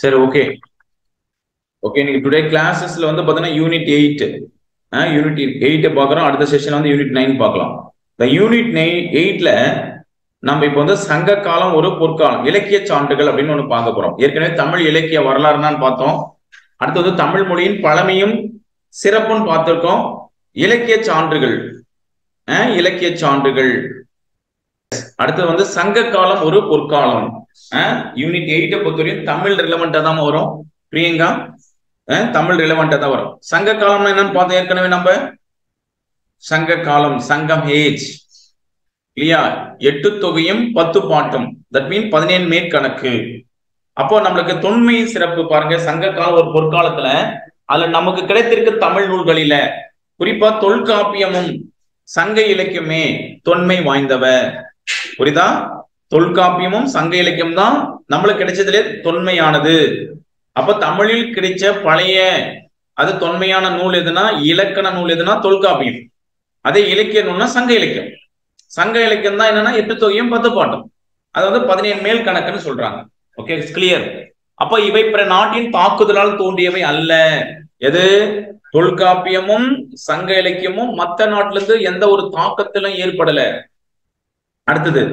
சரி okay okay இன்னைக்கு today கிளாஸஸ்ல வந்து பாத்தீங்கன்னா யூனிட் எயிட் யூனிட் எயிட் பார்க்குறோம் அடுத்த செஷன்ல வந்து யூனிட் நைன் பார்க்கலாம் இந்த யூனிட் நைன் எயிட்ல நம்ம இப்போ வந்து சங்க காலம் ஒரு பொற்காலம் இலக்கிய சான்றுகள் அப்படின்னு ஒன்று பார்க்க போறோம் ஏற்கனவே தமிழ் இலக்கிய வரலாறுனான்னு பார்த்தோம் அடுத்து வந்து தமிழ் மொழியின் பழமையும் சிறப்புன்னு பார்த்திருக்கோம் இலக்கிய சான்றுகள் அஹ், இலக்கிய சான்றுகள் அடுத்து வந்து சங்க காலம் ஒரு பொற்காலம் யூனிட் எயிட்டை பொறுத்தவரையும் தமிழ் ரிலவெண்டா தான் வரும் பிரியங்கா அஹ், தமிழ் ரிலவெண்டா தான் வரும் சங்க காலம்னா என்னன்னு பார்த்தோம் ஏற்கனவே நம்ம சங்க காலம் சங்கம் ஏஜ் இல்லையா எட்டு தொகையும் பத்து பாட்டும் தட் மீன் பதினேழு மேற்கணக்கு அப்போ நம்மளுக்கு தொன்மை சிறப்பு பாருங்க சங்க காலம் ஒரு பொற்காலத்துல அதுல நமக்கு கிடைத்திருக்க தமிழ் நூல்களில குறிப்பா தொல்காப்பியமும் சங்க இலக்கியமே தொன்மை வாய்ந்தவ புரியுதா தொல்காப்பியமும் சங்க இலக்கியம் தான் நம்மளுக்கு கிடைச்சதுலே தொன்மையானது அப்ப தமிழில் கிடைச்ச பழைய அது தொன்மையான நூல் எதுனா இலக்கண நூல் எதுனா தொல்காப்பியம் அதே இலக்கிய நூல்னா சங்க இலக்கியம் சங்க இலக்கியம் தான் என்னன்னா எட்டு தொகையும் பத்து பாட்டும் அது வந்து பதினேழு மேல் கணக்குன்னு சொல்றாங்க ஓகே கிளியர் அப்ப இவை பிற நாட்டின் தாக்குதலால் தோன்றியவை அல்ல எது தொல்காப்பியமும் சங்க இலக்கியமும் மத்த நாட்டுல இருந்து எந்த ஒரு தாக்கத்திலும் ஏற்படல அடுத்தது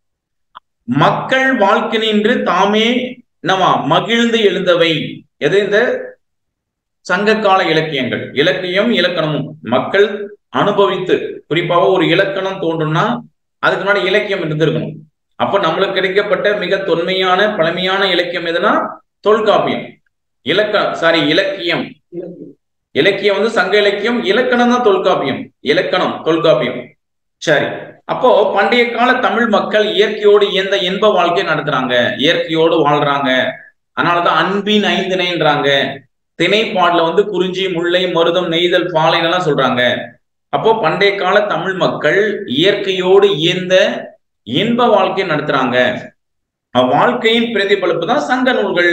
மக்கள் வாழ்க்கை நின்று தாமே என்னவா மகிழ்ந்து எழுந்தவை எது இந்த சங்ககால இலக்கியங்கள் இலக்கியம் இலக்கணமும் மக்கள் அனுபவித்து குறிப்பாக ஒரு இலக்கணம் தோன்றும்னா அதுக்கு முன்னாடி இலக்கியம் இருந்திருக்கணும் அப்ப நம்மளுக்கு கிடைக்கப்பட்ட மிக தொன்மையான பழமையான இலக்கியம் எதுனா தொல்காப்பியம் இலக்க சாரி இலக்கியம் இலக்கியம் வந்து சங்க இலக்கியம் இலக்கணம் தான் தொல்காப்பியம் இலக்கணம் தொல்காப்பியம் சரி அப்போ பண்டைய கால தமிழ் மக்கள் இயற்கையோடு இயந்த இன்ப வாழ்க்கை நடத்துறாங்க இயற்கையோடு வாழ்றாங்க அதனாலதான் அன்பின் ஐந்தினைன்றாங்க திணைப்பாடுல வந்து குறிஞ்சி முல்லை மருதம் நெய்தல் பாலைனெல்லாம் சொல்றாங்க அப்போ பண்டைய கால தமிழ் மக்கள் இயற்கையோடு இயந்த இன்ப வாழ்க்கை நடத்துறாங்க அவ்வாழ்க்கையின் பிரதிபலிப்பு தான் சங்க நூல்கள்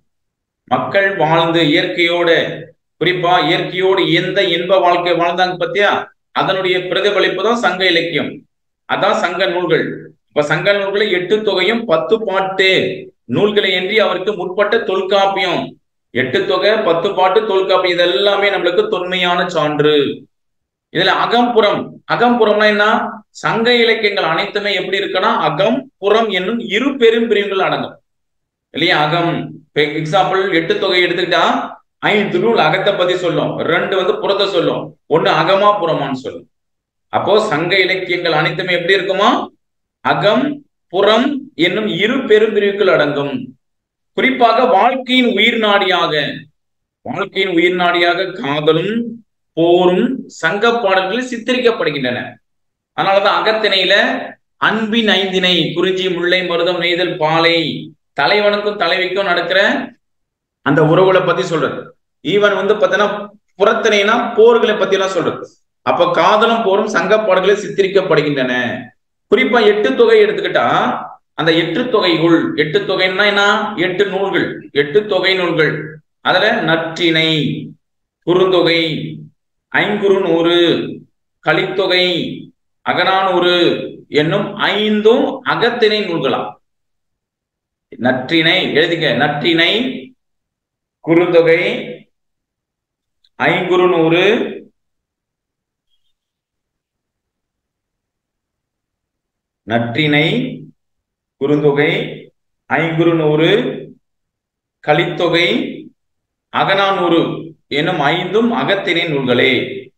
மக்கள் வாழ்ந்து இயற்கையோட குறிப்பா இயற்கையோடு எந்த இன்ப வாழ்க்கை வாழ்ந்தாங்க பத்தியா அதனுடைய பிரதிபலிப்பு தான் சங்க இலக்கியம் அதான் சங்க நூல்கள் இப்ப சங்க நூல்களை எட்டு தொகையும் பத்து பாட்டு நூல்களை என்று அவருக்கு முற்பட்ட தொல்காப்பியம் எட்டு தொகை பத்து பாட்டு தொல்காப்பியம் இது எல்லாமே நம்மளுக்கு தொன்மையான சான்று இதுல அகம்புறம் அகம்புறம்னா என்ன சங்க இலக்கியங்கள் அனைத்துமே எப்படி இருக்குன்னா அகம் புறம் என்னும் இரு பெரும் பிரிவுகள் அடங்கும் இல்லையா அகம் எக்ஸாம்பிள் எட்டு தொகை எடுத்துக்கிட்டா ஐந்து நூல் அகத்தை பத்தி சொல்லும் ரெண்டு வந்து புறத்தை சொல்லும் ஒண்ணு அகமா புறமான்னு சொல்லும் அப்போ சங்க இலக்கியங்கள் அனைத்துமே எப்படி இருக்குமா அகம் புறம் என்னும் இரு பெரும் பிரிவுகள் அடங்கும் குறிப்பாக வாழ்க்கையின் உயிர் நாடியாக வாழ்க்கையின் உயிர் நாடியாக காதலும் போரும் சங்க பாடல்களில் சித்தரிக்கப்படுகின்றன அதனாலதான் அகத்திணையில அன்பின் ஐந்தினை குறிஞ்சி முல்லை மருதம் நெய்தல் பாலை தலைவனுக்கும் தலைவிக்கும் நடக்கிற அந்த உறவுகளை பத்தி சொல்றது ஈவன் வந்து பாத்தீங்கன்னா புறத்தினைனா போர்களை பத்தி எல்லாம் சொல்றது அப்ப காதலும் போரும் சங்க பாடல்களில் சித்தரிக்கப்படுகின்றன குறிப்பா எட்டு தொகை எடுத்துக்கிட்டா அந்த எட்டு தொகைகள் எட்டு தொகைன்னா என்ன எட்டு நூல்கள் எட்டு தொகை நூல்கள் அதுல நற்றிணை குறுந்தொகை ஐங்குறு நூறு கலித்தொகை அகநானூறு என்னும் ஐந்தும் அகத்திணை நூல்களா நற்றிணை எழுதிக்க நற்றிணை குறுந்தொகை ஐங்குறு நூறு நற்றிணை குறுந்தொகை ஐங்குறு நூறு கலித்தொகை அகநானூறு எனும் ஐந்தும் அகத்திணை நூல்களே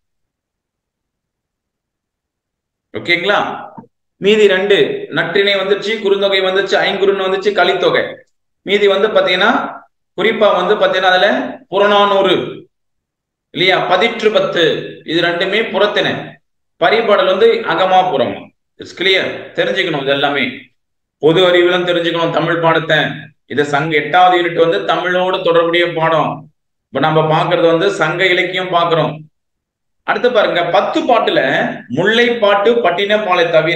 ஓகேங்களா மீதி ரெண்டு நற்றிணை வந்துச்சு குறுந்தொகை வந்துச்சு ஐங்குறுன்னு வந்துச்சு கலித்தொகை மீதி வந்து பாத்தீங்கன்னா குறிப்பா வந்து பாத்தீங்கன்னா அதுல புறநானூறு இல்லையா பதிற்று பத்து இது ரெண்டுமே புறத்தின பரிபாடல் வந்து அகமா புறம் இட்ஸ் கிளியர் தெரிஞ்சுக்கணும் இது எல்லாமே பொது அறிவிலும் தெரிஞ்சுக்கணும் தமிழ் பாடத்தை இது சங்க எட்டாவது யூனிட் வந்து தமிழோடு தொடர்புடைய பாடம் இப்ப நம்ம பாக்குறது வந்து சங்க இலக்கியம் பாக்குறோம் அடுத்து பாருங்க பத்து பாட்டுல முல்லை பாட்டு பட்டினப்பாலை தவிர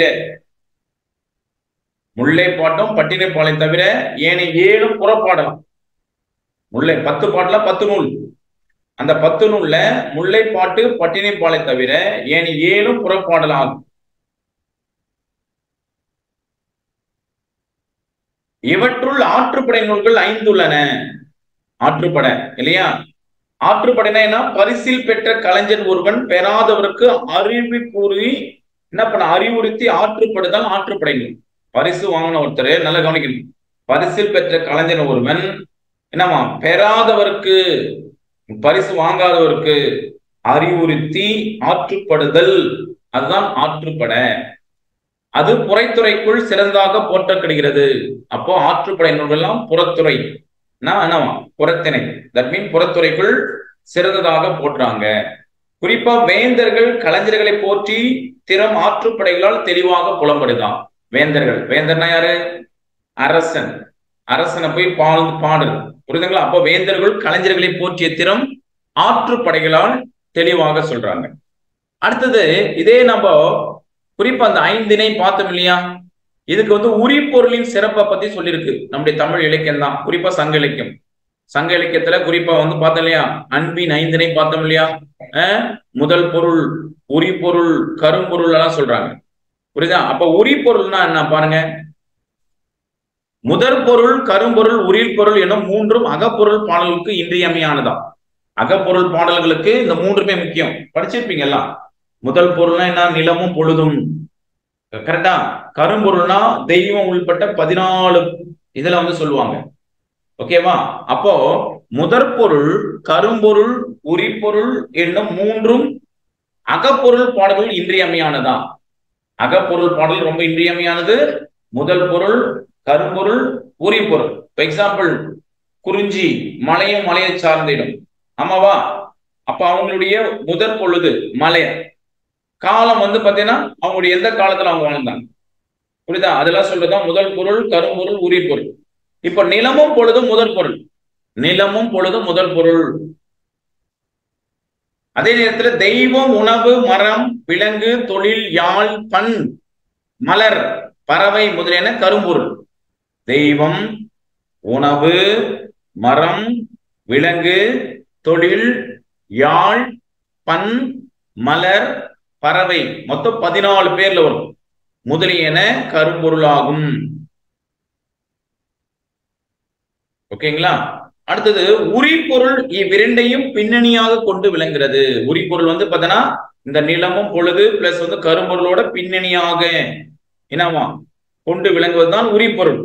முல்லை பாட்டும் பட்டினப்பாலை தவிர ஏனைய ஏழும் புறப்பாடலாம் முல்லை பத்து பாட்டுல பத்து நூல் அந்த பத்து நூல்ல முல்லை பாட்டு பட்டினப்பாலை தவிர ஏனைய ஏழும் புறப்பாடலாம் இவற்றுள் ஆற்றுப்படை நூல்கள் ஐந்து உள்ளன ஆற்றுப்படை இல்லையா ஆற்றுப்படைனா என்ன பரிசில் பெற்ற கலைஞன் ஒருவன் பெறாதவருக்கு அறிவு கூறி என்ன பண்ண அறிவுறுத்தி ஆற்றுப்படுதல் ஆற்றுப்படைகள் பரிசு வாங்கின ஒருத்தர் நல்லா கவனிக்கணும் பரிசில் பெற்ற கலைஞன் ஒருவன் என்னவா பெறாதவருக்கு பரிசு வாங்காதவருக்கு அறிவுறுத்தி ஆற்றுப்படுதல் அதுதான் ஆற்றுப்படை அது புறைத்துறைக்குள் சிறந்தாக போற்றப்படுகிறது அப்போ ஆற்றுப்படை நூல்கள்லாம் புறத்துறை என்னவா புறத்திணை தட் மீன் புறத்துறைக்குள் சிறந்ததாக போற்றாங்க குறிப்பா வேந்தர்கள் கலைஞர்களை போற்றி திறம் ஆற்றுப்படைகளால் தெளிவாக புலம்படுதான் வேந்தர்கள் வேந்தர்னா யாரு அரசன் அரசனை போய் பாடு பாடு புரியுதுங்களா அப்போ வேந்தர்கள் கலைஞர்களை போற்றிய திறம் ஆற்றுப்படைகளால் தெளிவாக சொல்றாங்க அடுத்தது இதே நம்ம குறிப்பா அந்த ஐந்தினை பார்த்தோம் இல்லையா இதுக்கு வந்து உரிப்பொருளின் சிறப்பை பத்தி சொல்லியிருக்கு நம்முடைய தமிழ் இலக்கியம் தான் குறிப்பா சங்க இலக்கியம் சங்க இலக்கியத்துல குறிப்பா வந்து பார்த்தோம் இல்லையா அன்பின் ஐந்தினை பார்த்தோம் இல்லையா முதல் பொருள் உரிப்பொருள் கரும்பொருள் எல்லாம் சொல்றாங்க புரியுதா அப்ப உரிப்பொருள்னா என்ன பாருங்க முதற் பொருள் கரும்பொருள் உரில் பொருள் எனும் மூன்றும் அகப்பொருள் பாடல்களுக்கு இன்றியமையானதாம் அகப்பொருள் பாடல்களுக்கு இந்த மூன்றுமே முக்கியம் படிச்சிருப்பீங்க எல்லாம் முதல் பொருள்னா என்ன நிலமும் பொழுதும் கரெக்டா கரும்பொருள்னா தெய்வம் உள்பட்ட பதினாலு இதுல வந்து சொல்லுவாங்க ஓகேவா அப்போ முதற் பொருள் கரும்பொருள் உரிப்பொருள் என்னும் மூன்றும் அகப்பொருள் பாடல்கள் இன்றியமையானதா அகப்பொருள் பாடல் ரொம்ப இன்றியமையானது முதல் பொருள் கரும்பொருள் உரிப்பொருள் எக்ஸாம்பிள் குறிஞ்சி மலையும் மலையை சார்ந்த இடம் ஆமாவா அப்ப அவங்களுடைய முதற் பொழுது மலைய காலம் வந்து பாத்தீங்கன்னா அவங்களுடைய எந்த காலத்துல அவங்க வாழ்ந்தாங்க புரியுதா அதெல்லாம் சொல்றதுதான் முதல் பொருள் கரும்பொருள் உரிப்பொருள் இப்ப நிலமும் பொழுதும் முதல் பொருள் நிலமும் பொழுதும் முதல் பொருள் அதே நேரத்துல தெய்வம் உணவு மரம் விலங்கு தொழில் யாழ் பண் மலர் பறவை முதலியன கரும்பொருள் தெய்வம் உணவு மரம் விலங்கு தொழில் யாழ் பண் மலர் பறவை மொத்தம் பதினாலு பேர்ல வரும் முதலியன கரும்பொருளாகும் ஓகேங்களா அடுத்தது உரிபொருள் இவ்விரண்டையும் பின்னணியாக கொண்டு விளங்குகிறது உரிபொருள் வந்து பார்த்தோன்னா இந்த நிலமும் பொழுது பிளஸ் வந்து கரும்பொருளோட பின்னணியாக என்னவா கொண்டு விளங்குவதுதான் உரிபொருள்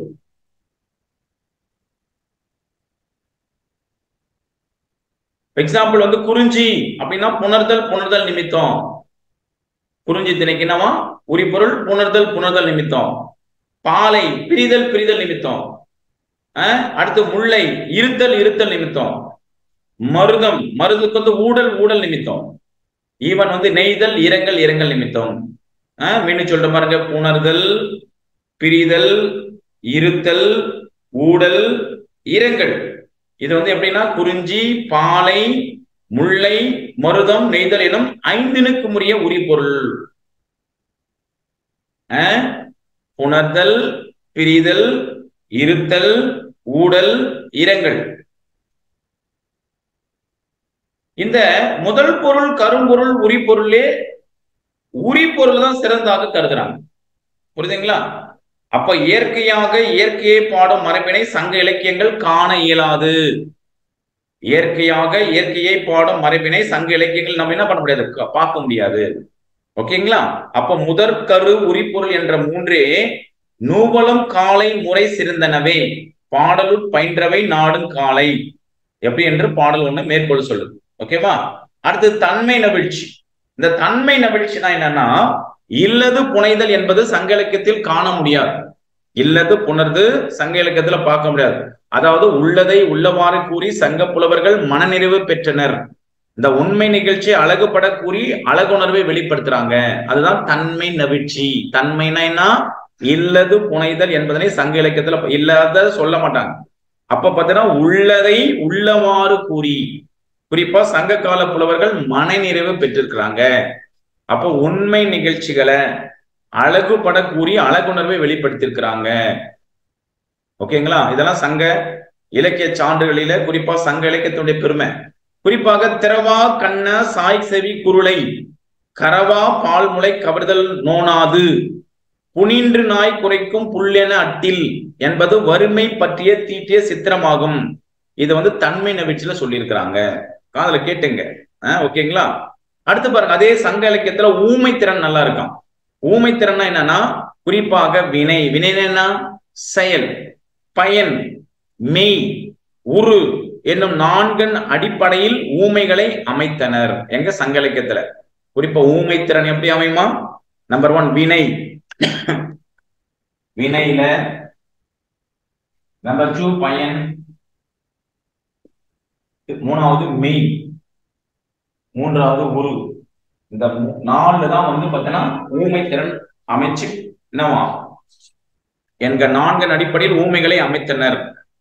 எக்ஸாம்பிள் வந்து குறிஞ்சி அப்படின்னா புணர்தல் புணர்தல் நிமித்தம் குறிஞ்சி திணைக்கு என்னவா உரிபொருள் புணர்தல் புணர்தல் நிமித்தம் பாலை பிரிதல் பிரிதல் நிமித்தம் அடுத்து முல்லை இருத்தல் இருத்தல் நிமித்தம் மருதம் மருதுக்கு வந்து ஊடல் ஊடல் நிமித்தம் ஈவன் வந்து நெய்தல் இரங்கல் இரங்கல் நிமித்தம் மீண்டும் சொல்ற பாருங்க புணர்தல் பிரிதல் இருத்தல் ஊடல் இரங்கல் இது வந்து எப்படின்னா குறிஞ்சி பாலை முல்லை மருதம் நெய்தல் எனும் ஐந்தினுக்கு முறைய உரிபொருள் புணர்தல் பிரிதல் இருத்தல் ஊடல் இரங்கல் இந்த முதல் பொருள் கரும்பொருள் உரிபொருளே உரிபொருள் தான் சிறந்தாக கருதுறாங்க புரியுதுங்களா அப்ப இயற்கையாக இயற்கையை பாடும் மரபினை சங்க இலக்கியங்கள் காண இயலாது இயற்கையாக இயற்கையை பாடும் மரபினை சங்க இலக்கியங்கள் நம்ம என்ன பண்ண முடியாது பார்க்க முடியாது ஓகேங்களா அப்ப முதற் கரு உரிபொருள் என்ற மூன்றே நூவலம் காலை முறை சிறந்தனவே பாடலுள் பயின்றவை நாடும் காலை எப்படி என்று பாடல் ஒண்ணு மேற்கொள்ள சொல்லுது ஓகேவா அடுத்து தன்மை நவிழ்ச்சி இந்த தன்மை நவிழ்ச்சினா என்னன்னா இல்லது புனைதல் என்பது சங்க இலக்கியத்தில் காண முடியாது இல்லது புணர்ந்து சங்க இலக்கியத்துல பார்க்க முடியாது அதாவது உள்ளதை உள்ளவாறு கூறி சங்க புலவர்கள் மனநிறைவு பெற்றனர் இந்த உண்மை நிகழ்ச்சி அழகுபட கூறி அழகுணர்வை வெளிப்படுத்துறாங்க அதுதான் தன்மை நவிழ்ச்சி தன்மைனா என்ன இல்லது புனைதல் என்பதனை சங்க இலக்கியத்துல இல்லாத சொல்ல மாட்டாங்க அப்ப பாத்தீங்கன்னா உள்ளதை உள்ளவாறு கூறி குறிப்பா சங்க கால புலவர்கள் மனநிறைவு பெற்றிருக்கிறாங்க அப்போ உண்மை நிகழ்ச்சிகளை அழகுபட கூறி அழகுணர்வை வெளிப்படுத்தியிருக்கிறாங்க ஓகேங்களா இதெல்லாம் சங்க இலக்கிய சான்றுகளில குறிப்பா சங்க இலக்கியத்துடைய பெருமை குறிப்பாக திரவா கண்ண சாய் செவி குருளை கரவா பால்முளை கவர்தல் நோனாது புனின்று நாய் குறைக்கும் புல்லென அட்டில் என்பது வறுமை பற்றிய தீட்டிய சித்திரமாகும் இது வந்து தன்மை நவிச்சுல சொல்லியிருக்கிறாங்க காதுல கேட்டுங்க ஓகேங்களா அடுத்து பாருங்க அதே சங்க இலக்கியத்துல ஊமை திறன் நல்லா இருக்கும் ஊமை திறன்னா என்னன்னா குறிப்பாக வினை வினை என்ன செயல் பயன் மெய் உரு என்னும் நான்கன் அடிப்படையில் ஊமைகளை அமைத்தனர் எங்க சங்க இலக்கியத்துல குறிப்பா ஊமை திறன் எப்படி அமையுமா நம்பர் ஒன் வினை வினையில நம்பர் டூ பயன் மூணாவது மெய் மூன்றாவது உரு இந்த நாலுல தான் வந்து பாத்தீங்கன்னா ஊமை திறன் அமைச்சு என்னவா என்க நான்கன் அடிப்படையில் ஊமைகளை அமைத்தனர்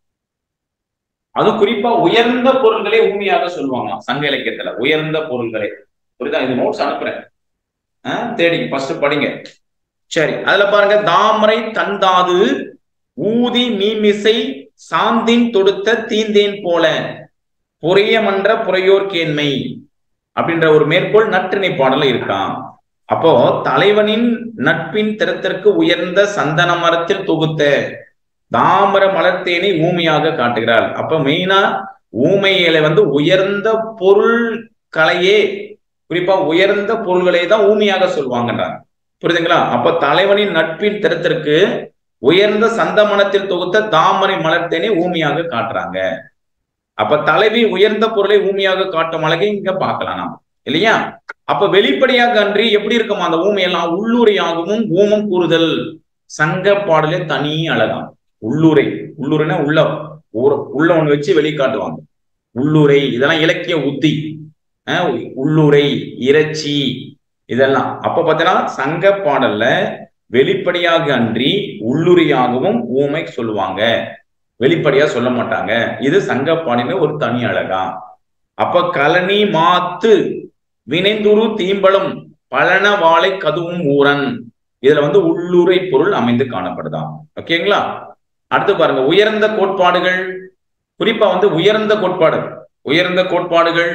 அது குறிப்பா உயர்ந்த பொருள்களை ஊமையாக சொல்லுவாங்க சங்க இலக்கியத்துல உயர்ந்த பொருள்களை புரியுதா இது நோட்ஸ் அனுப்புறேன் தேடி ஃபர்ஸ்ட் படிங்க சரி அதுல பாருங்க தாமரை தந்தாது ஊதி மீமிசை சாந்தின் தொடுத்த தீந்தேன் போல புறையமன்ற புறையோர் கேண்மை அப்படின்ற ஒரு மேற்கோள் நற்றிணை பாடல இருக்கான் அப்போ தலைவனின் நட்பின் திறத்திற்கு உயர்ந்த சந்தன மரத்தில் தொகுத்த தாமர மலர்த்தேனை ஊமையாக காட்டுகிறாள் அப்ப மெயினா ஊமையில வந்து உயர்ந்த பொருள் கலையே குறிப்பா உயர்ந்த பொருள்களை தான் ஊமையாக சொல்லுவாங்கன்றாங்க புரியுதுங்களா அப்ப தலைவனின் நட்பின் திறத்திற்கு உயர்ந்த சந்தமனத்தில் தொகுத்த தாமரை மலர்த்தேனை ஊமையாக காட்டுறாங்க அப்ப தலைவி உயர்ந்த பொருளை ஊமையாக காட்டும் அழகை இங்க பார்க்கலாம் நாம் இல்லையா அப்ப வெளிப்படையாக அன்றி எப்படி இருக்குமா அந்த ஊமையெல்லாம் உள்ளுரையாகவும் ஊமம் கூறுதல் சங்க பாடலே தனி அழகாம் உள்ளுரை உள்ளுரைனா உள்ள உள்ள ஒண்ணு வச்சு வெளிக்காட்டுவாங்க உள்ளுரை இதெல்லாம் இலக்கிய உத்தி உள்ளுரை இறைச்சி இதெல்லாம் அப்ப பாத்தீங்கன்னா சங்க பாடல்ல வெளிப்படையாக அன்றி உள்ளுரையாகவும் ஊமை சொல்லுவாங்க வெளிப்படையா சொல்ல மாட்டாங்க இது சங்க பாடின ஒரு தனி அழகா அப்ப கலனி மாத்து வினைந்துரு தீம்பலும் பழன வாழை கதுவும் ஊரன் இதுல வந்து உள்ளுரை பொருள் அமைந்து காணப்படுதான் ஓகேங்களா அடுத்து பாருங்க உயர்ந்த கோட்பாடுகள் குறிப்பா வந்து உயர்ந்த கோட்பாடு உயர்ந்த கோட்பாடுகள்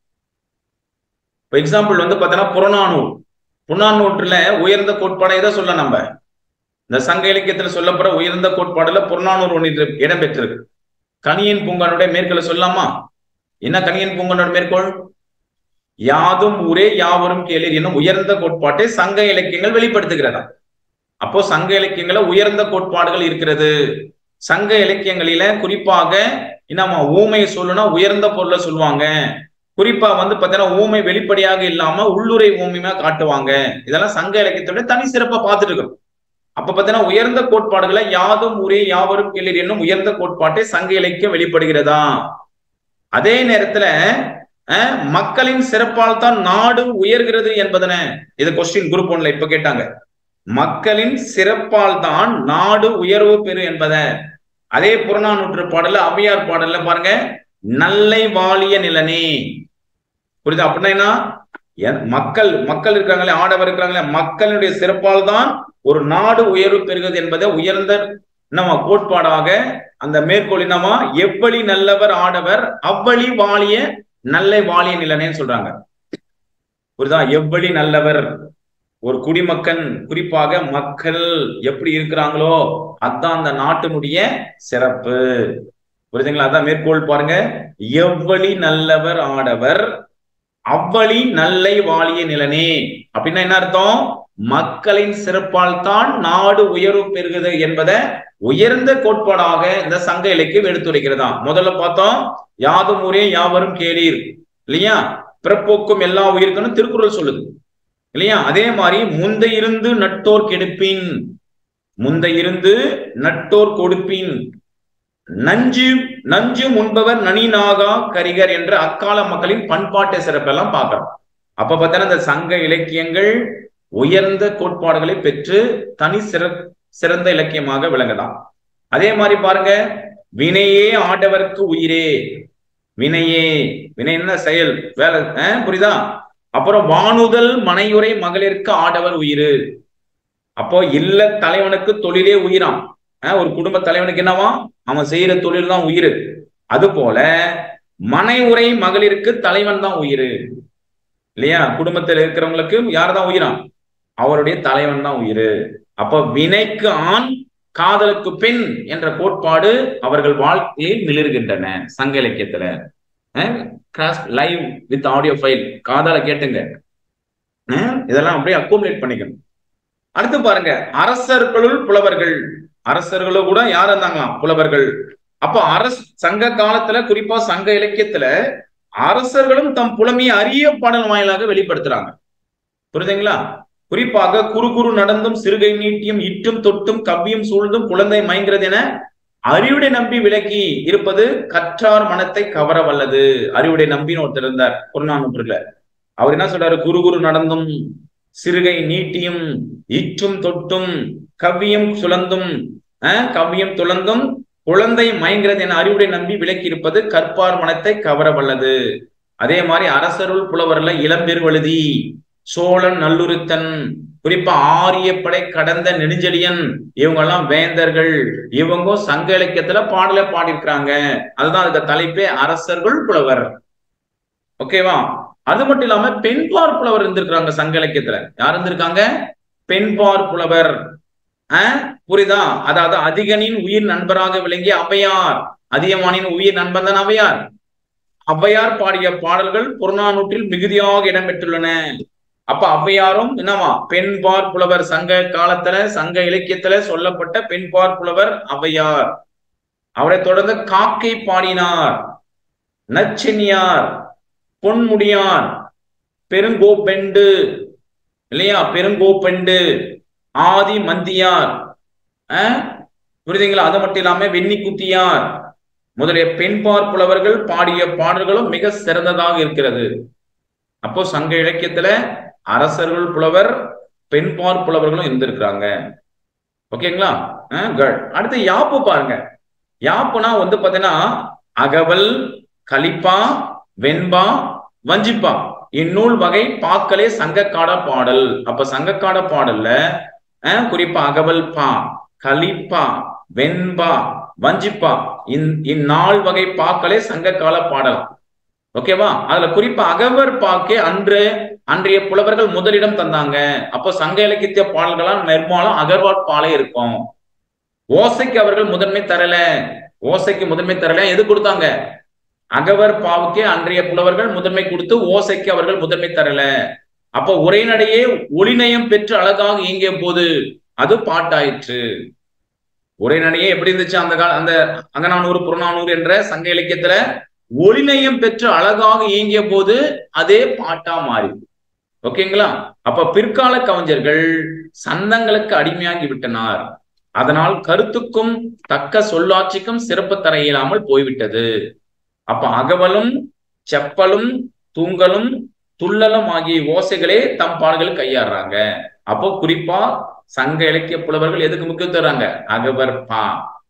இப்போ எக்ஸாம்பிள் வந்து பார்த்தீங்கன்னா புறநானூர் புறநானூற்றுல உயர்ந்த கோட்பாடை எதை சொல்ல நம்ம இந்த சங்க இலக்கியத்துல சொல்லப்படுற உயர்ந்த கோட்பாடுல புறநானூர் ஒன்று இடம்பெற்றிருக்கு கணியன் பூங்கானுடைய மேற்கோளை சொல்லாமா என்ன கணியன் பூங்கானோட மேற்கோள் யாதும் ஊரே யாவரும் கேளீர் என்னும் உயர்ந்த கோட்பாட்டை சங்க இலக்கியங்கள் வெளிப்படுத்துகிறதா அப்போ சங்க இலக்கியங்கள உயர்ந்த கோட்பாடுகள் இருக்கிறது சங்க இலக்கியங்களில குறிப்பாக என்னமா ஊமையை சொல்லணும்னா உயர்ந்த பொருளை சொல்லுவாங்க குறிப்பா வந்து பாத்தீங்கன்னா ஊமை வெளிப்படையாக இல்லாம உள்ளுரை ஊமையா காட்டுவாங்க இதெல்லாம் சங்க இலக்கியத்தோட தனி சிறப்பா பார்த்துட்டு இருக்கிறோம் அப்ப பாத்தீங்கன்னா உயர்ந்த கோட்பாடுகளை யாதும் ஊரே யாவரும் கேளீர் என்னும் உயர்ந்த கோட்பாட்டை சங்க இலக்கியம் வெளிப்படுகிறதா அதே நேரத்துல மக்களின் சிறப்பால் தான் நாடு உயர்கிறது என்பதன இது கொஸ்டின் குரூப் ஒன்ல இப்ப கேட்டாங்க மக்களின் சிறப்பால் தான் நாடு உயர்வு பெறு என்பத அதே புறநானூற்று பாடல அவையார் பாடல்ல பாருங்க நல்லை வாழிய நிலனே புரியுது அப்படின்னா மக்கள் மக்கள் இருக்காங்களே ஆடவர் இருக்கிறாங்களே மக்களுடைய சிறப்பால் தான் ஒரு நாடு உயர்வு பெறுகிறது என்பதை உயர்ந்த நம்ம கோட்பாடாக அந்த மேற்கோள் என்னமா எவ்வளி நல்லவர் ஆடவர் அவ்வளி வாழிய நல்லை வாழிய நிலனேன்னு சொல்றாங்க புரியுதா எவ்வளி நல்லவர் ஒரு குடிமக்கன் குறிப்பாக மக்கள் எப்படி இருக்கிறாங்களோ அதான் அந்த நாட்டினுடைய சிறப்பு புரியுதுங்களா அதான் மேற்கோள் பாருங்க எவ்வளி நல்லவர் ஆடவர் அவ்வளி நல்லை வாழிய நிலனே அப்படின்னா என்ன அர்த்தம் மக்களின் சிறப்பால் தான் நாடு உயர்வு பெறுகிறது என்பதை உயர்ந்த கோட்பாடாக இந்த சங்க இலக்கியம் எடுத்துரைக்கிறதா முதல்ல பார்த்தோம் யாதும் ஊரே யாவரும் கேளீர் இல்லையா பிறப்போக்கும் எல்லா உயிருக்குன்னு திருக்குறள் சொல்லுது இல்லையா அதே மாதிரி முந்த இருந்து நட்டோர் கெடுப்பின் முந்த இருந்து நட்டோர் கொடுப்பின் நஞ்சு நஞ்சு முன்பவர் நனிநாகா கரிகர் என்ற அக்கால மக்களின் பண்பாட்டு சிறப்பெல்லாம் பார்க்கிறோம் அப்ப பார்த்தீங்கன்னா இந்த சங்க இலக்கியங்கள் உயர்ந்த கோட்பாடுகளை பெற்று தனி சிற சிறந்த இலக்கியமாக விளங்குதான் அதே மாதிரி பாருங்க வினையே ஆடவர்க்கு உயிரே வினையே வினை என்ன செயல் வேலை புரியுதா அப்புறம் வானுதல் மனையுறை மகளிருக்கு ஆடவர் உயிர் அப்போ இல்ல தலைவனுக்கு தொழிலே உயிராம் ஒரு குடும்ப தலைவனுக்கு என்னவா அவன் செய்யற தொழில் தான் உயிர் அது போல மனை உரை மகளிருக்கு தலைவன் தான் உயிர் இல்லையா குடும்பத்தில் இருக்கிறவங்களுக்கு யார் தான் உயிராம் அவருடைய தலைவன் தான் உயிர் அப்ப வினைக்கு ஆண் காதலுக்கு பின் என்ற கோட்பாடு அவர்கள் வாழ்க்கையில் மிளிர்கின்றன சங்க இலக்கியத்துல லைவ் வித் ஆடியோ ஃபைல் காதல கேட்டுங்க அஹ் இதெல்லாம் அப்படியே அக்குமுலேட் பண்ணிக்கணும் அடுத்து பாருங்க அரசர்களுள் புலவர்கள் அரசர்களும் கூட யார் இருந்தாங்களாம் புலவர்கள் அப்போ அரச சங்க காலத்துல குறிப்பா சங்க இலக்கியத்துல அரசர்களும் தம் புலமையை அரிய பாடல் வாயிலாக வெளிப்படுத்துறாங்க புரியுதுங்களா குறிப்பாக குறு குறு நடந்தும் சிறுகை நீட்டியும் இட்டும் தொட்டும் கவ்வியும் சூழ்ந்தும் குழந்தை மயங்கிறது என அறிவுடை நம்பி விலகி இருப்பது கற்றார் மனத்தை கவர வல்லது அறிவுடை நம்பின்னு ஒருத்தர் இருந்தார் புறநானூற்றுல அவர் என்ன சொல்றாரு குறு குறு நடந்தும் சிறுகை நீட்டியும் இற்றும் தொட்டும் கவ்வியும் சுழந்தும் அஹ், கவ்வியும் துளந்தும் குழந்தை மயங்கிறது என அறிவுடை நம்பி விலக்கி இருப்பது கற்பார் மனத்தை கவர வல்லது அதே மாதிரி அரசருள் புலவர்ல இளம்பெருவழுதி சோழன் நல்லுருத்தன் குறிப்பா ஆரியப்படை கடந்த நெடுஞ்செழியன் இவங்க எல்லாம் வேந்தர்கள் இவங்க சங்க இலக்கியத்துல பாடல பாடியிருக்கிறாங்க அதுதான் அதுக்கு தலைப்பே அரசர்கள் புலவர் ஓகேவா அது மட்டும் இல்லாம பெண்பார் புலவர் இருந்திருக்கிறாங்க சங்க இலக்கியத்துல யார் இருந்திருக்காங்க பெண்பார் புலவர் ஆஹ் புரியுதா அதாவது அதிகனின் உயிர் நண்பராக விளங்கிய ஔவையார் அதியமானின் உயிர் நண்பன் தான் ஔவையார் ஔவையார் பாடிய பாடல்கள் புறநானூற்றில் மிகுதியாக இடம்பெற்றுள்ளன அப்ப ஔவையாரும் என்னவா பெண்பார் புலவர் சங்க காலத்துல சங்க இலக்கியத்துல சொல்லப்பட்ட பெண்பார் புலவர் ஔவையார் அவரை தொடர்ந்து காக்கை பாடினார் நச்சினியார் பொன்முடியார் பெருங்கோப்பெண்டு இல்லையா பெருங்கோப்பெண்டு ஆதி மந்தியார் அஹ், புரியுதுங்களா அது மட்டும் இல்லாம வெண்ணிக்குத்தியார் முதலிய பெண்பார் புலவர்கள் பாடிய பாடல்களும் மிக சிறந்ததாக இருக்கிறது அப்போ சங்க இலக்கியத்துல அரசர்கள் புலவர் பெண்பார் புலவர்களும் இருந்திருக்கிறாங்க ஓகேங்களா அஹ், good. அடுத்து யாப்பு பாருங்க யாப்புனா வந்து பாத்தீங்கன்னா அகவல் கலிப்பா வெண்பா வஞ்சிப்பா இந்நூல் வகை பாக்களே சங்கக்காட பாடல் அப்ப சங்கக்காட பாடல்ல அஹ், குறிப்பா அகவல் பா கலிப்பா வெண்பா வஞ்சிப்பா இந்- இந்நால் வகை பாக்களே சங்ககால பாடல் ஓகேவா அதுல குறிப்பா அகவர் பாக்கே அன்று அன்றைய புலவர்கள் முதலிடம் தந்தாங்க அப்போ சங்க இலக்கிய பாடல்களா நிர்மாலம் அகர்வாட் பாலே இருக்கும் ஓசைக்கு அவர்கள் முதன்மை தரல ஓசைக்கு முதன்மை தரல எது கொடுத்தாங்க அகவர் பாவுக்கே அன்றைய புலவர்கள் முதன்மை கொடுத்து ஓசைக்கு அவர்கள் முதன்மை தரல அப்ப உரைநடையே ஒளிநயம் பெற்று அழகாக இயங்கிய போது அது பாட்டாயிற்று உரைநடையே எப்படி இருந்துச்சு அந்த கால அந்த அங்கநானூறு புறநானூறு என்ற சங்க இலக்கியத்துல ஒளிநயம் பெற்று அழகாக இயங்கிய போது அதே பாட்டா மாறி ஓகேங்களா அப்ப பிற்கால கவிஞர்கள் சந்தங்களுக்கு அடிமையாகி விட்டனர் அதனால் கருத்துக்கும் தக்க சொல்லாட்சிக்கும் சிறப்பு தர இயலாமல் போய்விட்டது அப்ப அகவலும் செப்பலும் தூங்கலும் துள்ளலும் ஆகிய ஓசைகளே தம் பாடல்கள் கையாடுறாங்க அப்போ குறிப்பா சங்க இலக்கிய புலவர்கள் எதுக்கு முக்கியம் தர்றாங்க அகவர் பா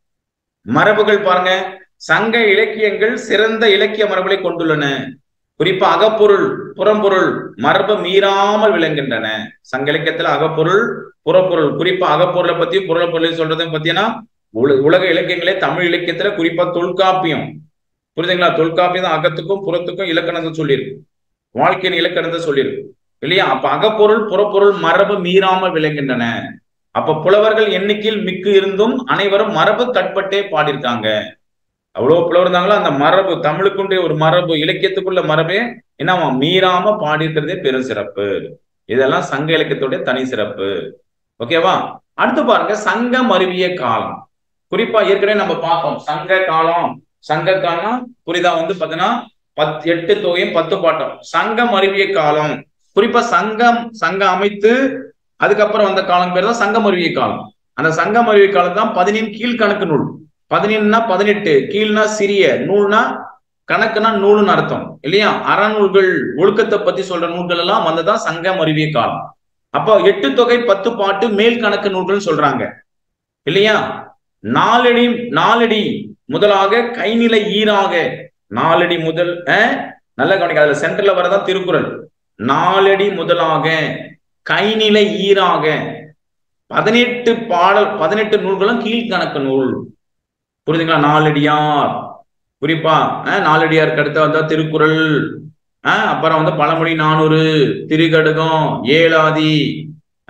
மரபுகள் பாருங்க சங்க இலக்கியங்கள் சிறந்த இலக்கிய மரபுகளை கொண்டுள்ளன குறிப்பா அகப்பொருள் புறம்பொருள் மரபு மீறாமல் விளங்குகின்றன சங்க இலக்கியத்துல அகப்பொருள் புறப்பொருள் குறிப்பா அகப்பொருளை பத்தியும் புறப்பொருளை சொல்றதையும் பத்தினா உல- உலக இலக்கியங்களே தமிழ் இலக்கியத்துல குறிப்பா தொல்காப்பியம் புரியுதுங்களா தொல்காப்பியம் தான் அகத்துக்கும் புறத்துக்கும் இலக்கணத்தை சொல்லியிருக்கு வாழ்க்கையின் இலக்கணத்தை சொல்லியிருக்கு இல்லையா அப்ப அகப்பொருள் புறப்பொருள் மரபு மீறாமல் விளங்குகின்றன அப்ப புலவர்கள் எண்ணிக்கையில் மிக்கு இருந்தும் அனைவரும் மரபு கட்பட்டே பாடியிருக்காங்க அவ்வளவு புலவர் இருந்தாங்களோ அந்த மரபு தமிழுக்குண்டே ஒரு மரபு இலக்கியத்துக்குள்ள மரபே என்னவா மீறாம பாடியிருக்கிறதே பெரும் சிறப்பு இதெல்லாம் சங்க இலக்கியத்துடைய தனி சிறப்பு ஓகேவா அடுத்து பாருங்க சங்கம் அருவிய காலம் குறிப்பா ஏற்கனவே நம்ம பார்த்தோம் சங்க காலம் சங்க காலம் புரிதா வந்து பாத்தீங்கன்னா பத் எட்டு தொகையும் பத்து பாட்டம் சங்கம் அருவிய காலம் குறிப்பா சங்கம் சங்கம் அமைத்து அதுக்கப்புறம் வந்த காலம் பேர் தான் சங்கம் அருவிய காலம் அந்த சங்கம் அருவிய காலம் தான் பதினேழு கீழ்கணக்கு நூல் பதினேழுனா பதினெட்டு கீழ்னா சிறிய நூல்னா கணக்குனா நூலுன்னு அர்த்தம் இல்லையா அறநூல்கள் ஒழுக்கத்தை பத்தி சொல்ற நூல்கள் எல்லாம் வந்ததான் சங்கம் அருவிய காலம் அப்போ எட்டு தொகை பத்து பாட்டு மேல் கணக்கு நூல்கள் சொல்றாங்க இல்லையா நாலடி நாலடி முதலாக கைநிலை ஈராக நாலடி முதல் அஹ், நல்லா கவனிக்க அதுல சென்டர்ல வரதான் திருக்குறள் நாலடி முதலாக கைநிலை ஈராக பதினெட்டு பாடல் பதினெட்டு நூல்களும் கீழ்கணக்கு நூல் புரியுதுங்களா நாலடியார் குறிப்பா அஹ், நாலடியாருக்கு அடுத்து வந்தா திருக்குறள் அஹ், அப்புறம் வந்து பழமொழி நானூறு திருகடுகம் ஏழாதி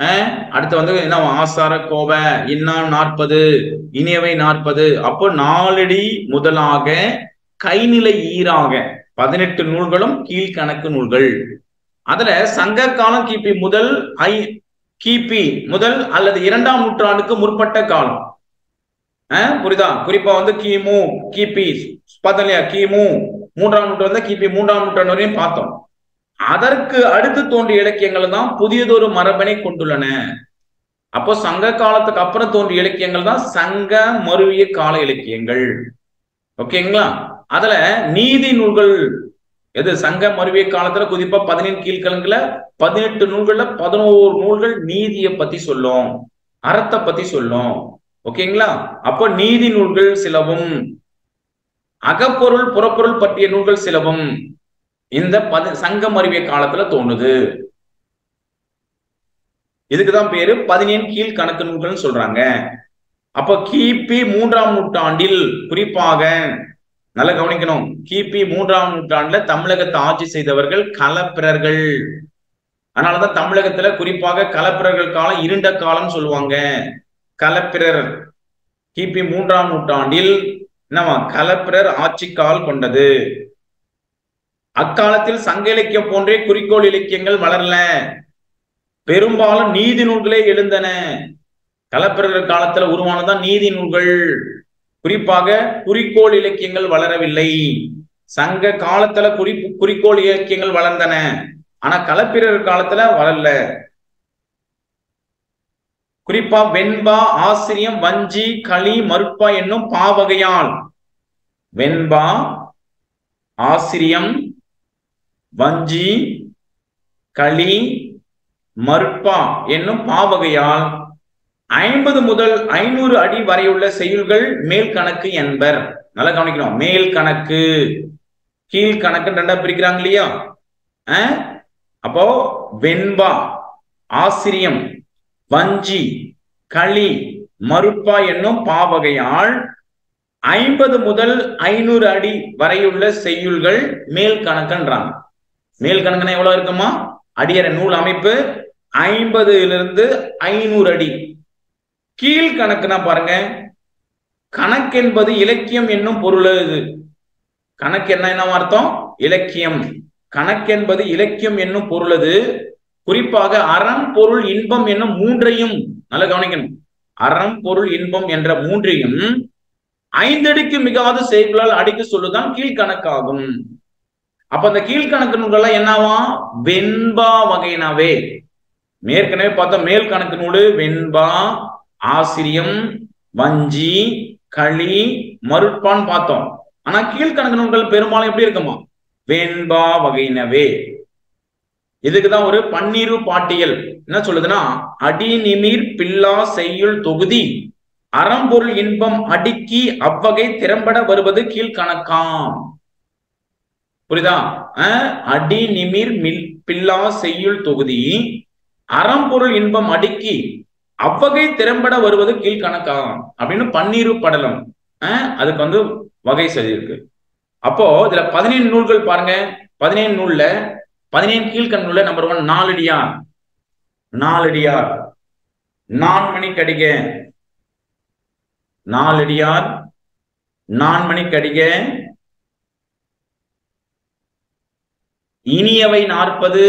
அஹ் அடுத்து வந்து என்ன ஆசார கோப இன்னா நாற்பது இனியவை நாற்பது அப்போ நாலடி முதலாக கைநிலை ஈராக பதினெட்டு நூல்களும் கீழ்கணக்கு நூல்கள் அதுல சங்க காலம் கிபி முதல் ஐ கிபி முதல் அல்லது இரண்டாம் நூற்றாண்டுக்கு முற்பட்ட காலம் அஹ் புரியுதா குறிப்பா வந்து கிமு கிபி பார்த்தோம் இல்லையா கிமு மூன்றாம் நூற்றாண்டு கிபி மூன்றாம் நூற்றாண்டு வரையும் பார்த்தோம் அதற்கு அடுத்து தோன்றிய இலக்கியங்கள் தான் புதியதொரு மரபனை கொண்டுள்ளன அப்போ சங்க காலத்துக்கு அப்புறம் தோன்றிய இலக்கியங்கள் தான் சங்க மருவிய கால இலக்கியங்கள் ஓகேங்களா அதுல நீதி நூல்கள் எது சங்க மருவிய காலத்துல குறிப்பா பதினெண் கீழ்கலங்குல பதினெட்டு நூல்கள்ல பதினோரு நூல்கள் நீதியை பத்தி சொல்லும் அறத்தை பத்தி சொல்லும் ஓகேங்களா அப்போ நீதி நூல்கள் சிலவும் அகப்பொருள் புறப்பொருள் பற்றிய நூல்கள் சிலவும் இந்த பதி சங்கம் அறிவிய காலத்துல தோணுது இதுக்குதான் பேரு பதினேழு கீழ் கணக்கு நூல்கள்னு சொல்றாங்க அப்ப கிபி மூன்றாம் நூற்றாண்டில் குறிப்பாக நல்லா கவனிக்கணும் கிபி மூன்றாம் நூற்றாண்டுல தமிழகத்தை ஆட்சி செய்தவர்கள் கலப்பிரர்கள் அதனாலதான் தமிழகத்துல குறிப்பாக கலப்பிரர்கள் காலம் இருண்ட காலம் சொல்லுவாங்க கலப்பிரர் கிபி மூன்றாம் நூற்றாண்டில் என்னவா கலப்பிரர் ஆட்சி கால் கொண்டது அக்காலத்தில் சங்க இலக்கியம் போன்றே குறிக்கோள் இலக்கியங்கள் வளரல பெரும்பாலும் நீதி நூல்களே எழுந்தன கலப்பிரர் காலத்துல உருவானதான் நீதி நூல்கள் குறிப்பாக குறிக்கோள் இலக்கியங்கள் வளரவில்லை சங்க காலத்துல குறி குறிக்கோள் இலக்கியங்கள் வளர்ந்தன ஆனா கலப்பிரர் காலத்துல வளரல குறிப்பா வெண்பா ஆசிரியம் வஞ்சி களி மறுப்பா என்னும் பாவகையால் வெண்பா ஆசிரியம் வஞ்சி களி மறுப்பா என்னும் பாவகையால் ஐம்பது முதல் ஐநூறு அடி வரையுள்ள செய்யுள்கள் மேல் கணக்கு என்பர் நல்லா கவனிக்கணும் மேல் கணக்கு கீழ் கணக்கு ரெண்டா பிரிக்கிறாங்க இல்லையா அப்போ வெண்பா ஆசிரியம் வஞ்சி களி மறுப்பா என்னும் பாவகையால் ஐம்பது முதல் ஐநூறு அடி வரையுள்ள செய்யுள்கள் மேல் கணக்குன்றாங்க மேல் கணக்குன்னா எவ்வளவு இருக்குமா அடியற நூல் அமைப்பு ஐம்பதுல இருந்து ஐநூறு அடி கீழ் கணக்குனா பாருங்க கணக்கு என்பது இலக்கியம் என்னும் பொருள் இது கணக்கு என்ன என்ன அர்த்தம் இலக்கியம் கணக்கு என்பது இலக்கியம் என்னும் பொருள் அது குறிப்பாக அறம் பொருள் இன்பம் என்னும் மூன்றையும் நல்லா கவனிக்கணும் அறம் பொருள் இன்பம் என்ற மூன்றையும் ஐந்தடிக்கு மிகாத செய்களால் அடிக்க சொல்லுதான் கீழ்கணக்காகும் அப்ப அந்த கீழ்கணக்கு நூல்கள்லாம் என்னவா வெண்பா வகையினாவே ஏற்கனவே பார்த்தோம் மேல் கணக்கு நூல் வெண்பா ஆசிரியம் வஞ்சி களி மறுப்பான்னு பார்த்தோம் ஆனா கீழ்கணக்கு நூல்கள் பெரும்பாலும் எப்படி இருக்குமா வெண்பா வகையினவே இதுக்குதான் ஒரு பன்னீரு பாட்டியல் என்ன சொல்லுதுன்னா அடி நிமிர் பில்லா செய்யுள் தொகுதி அறம்பொருள் இன்பம் அடுக்கி அவ்வகை திறம்பட வருவது கீழ்கணக்காம் புரியுதா அடி நிமிர் மில் பில்லா செய்யுள் தொகுதி அறம்பொருள் இன்பம் அடுக்கி அவ்வகை திறம்பட வருவது கீழ்கணக்காம் அப்படின்னு பன்னீரு படலம் அதுக்கு வந்து வகை சொல்லியிருக்கு அப்போ இதுல பதினேழு நூல்கள் பாருங்க பதினேழு நூல்ல பதினேழு கீழ்கண் நூல்ல நம்பர் ஒன் நாலடியார் நாலடியார் நான்மணி கடிக நாலடியார் நான்மணி கடிக இனியவை நாற்பது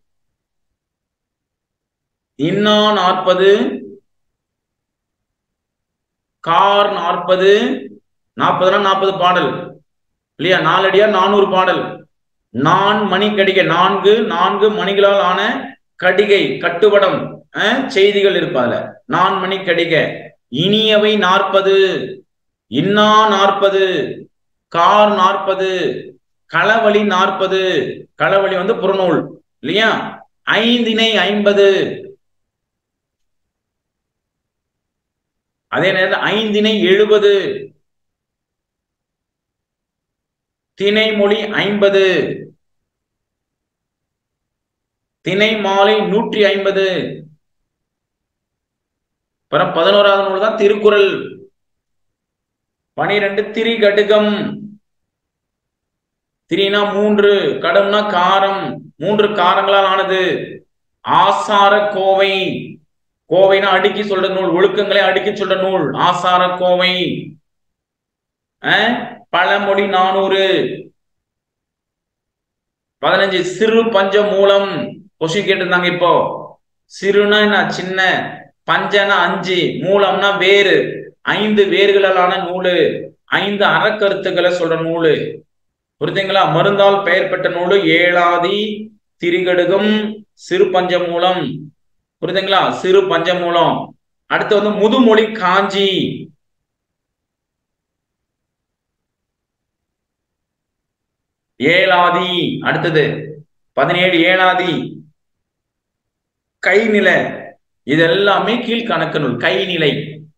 இன்னா நாற்பது கார் நாற்பது நாற்பதுனா நாற்பது பாடல் இல்லையா நாலடியார் நானூறு பாடல் நான் மணி கடிகை நான்கு நான்கு மணிகளால் ஆன கடிகை கட்டுவடம் செய்திகள் இருப்பால நான் மணி கடிகை இனியவை நாற்பது இன்னா நாற்பது கார் நாற்பது களவழி நாற்பது களவழி வந்து புறநூல் இல்லையா ஐந்தினை ஐம்பது அதே நேரத்தில் ஐந்தினை எழுபது திணைமொழி ஐம்பது திணை மாலை நூற்றி ஐம்பது அப்புறம் பதினோராவது நூல் தான் திருக்குறள் பனிரெண்டு திரிகடுகம் திரினா மூன்று கடம்னா காரம் மூன்று காரங்களால் ஆனது ஆசார கோவை கோவைனா அடுக்கி சொல்ற நூல் ஒழுக்கங்களை அடுக்கி சொல்ற நூல் ஆசார கோவை பழமொழி நானூறு பதினஞ்சு சிறு பஞ்ச மூலம் கொஸ்டின் கேட்டிருந்தாங்க இப்போ சிறுனா என்ன சின்ன பஞ்சனா அஞ்சு மூலம்னா வேறு ஐந்து வேர்களாலான நூலு ஐந்து அறக்கருத்துக்களை சொல்ற நூலு புரிஞ்சுங்களா மருந்தால் பெயர் பெற்ற நூலு ஏழாதி திரிகடுகம் சிறு பஞ்ச மூலம் புரியுதுங்களா சிறு பஞ்ச மூலம் அடுத்து வந்து முதுமொழி காஞ்சி ஏழாதி அடுத்தது பதினேழு ஏழாதி கைநிலை இது எல்லாமே கீழ்கணக்கு நூல் கைநிலை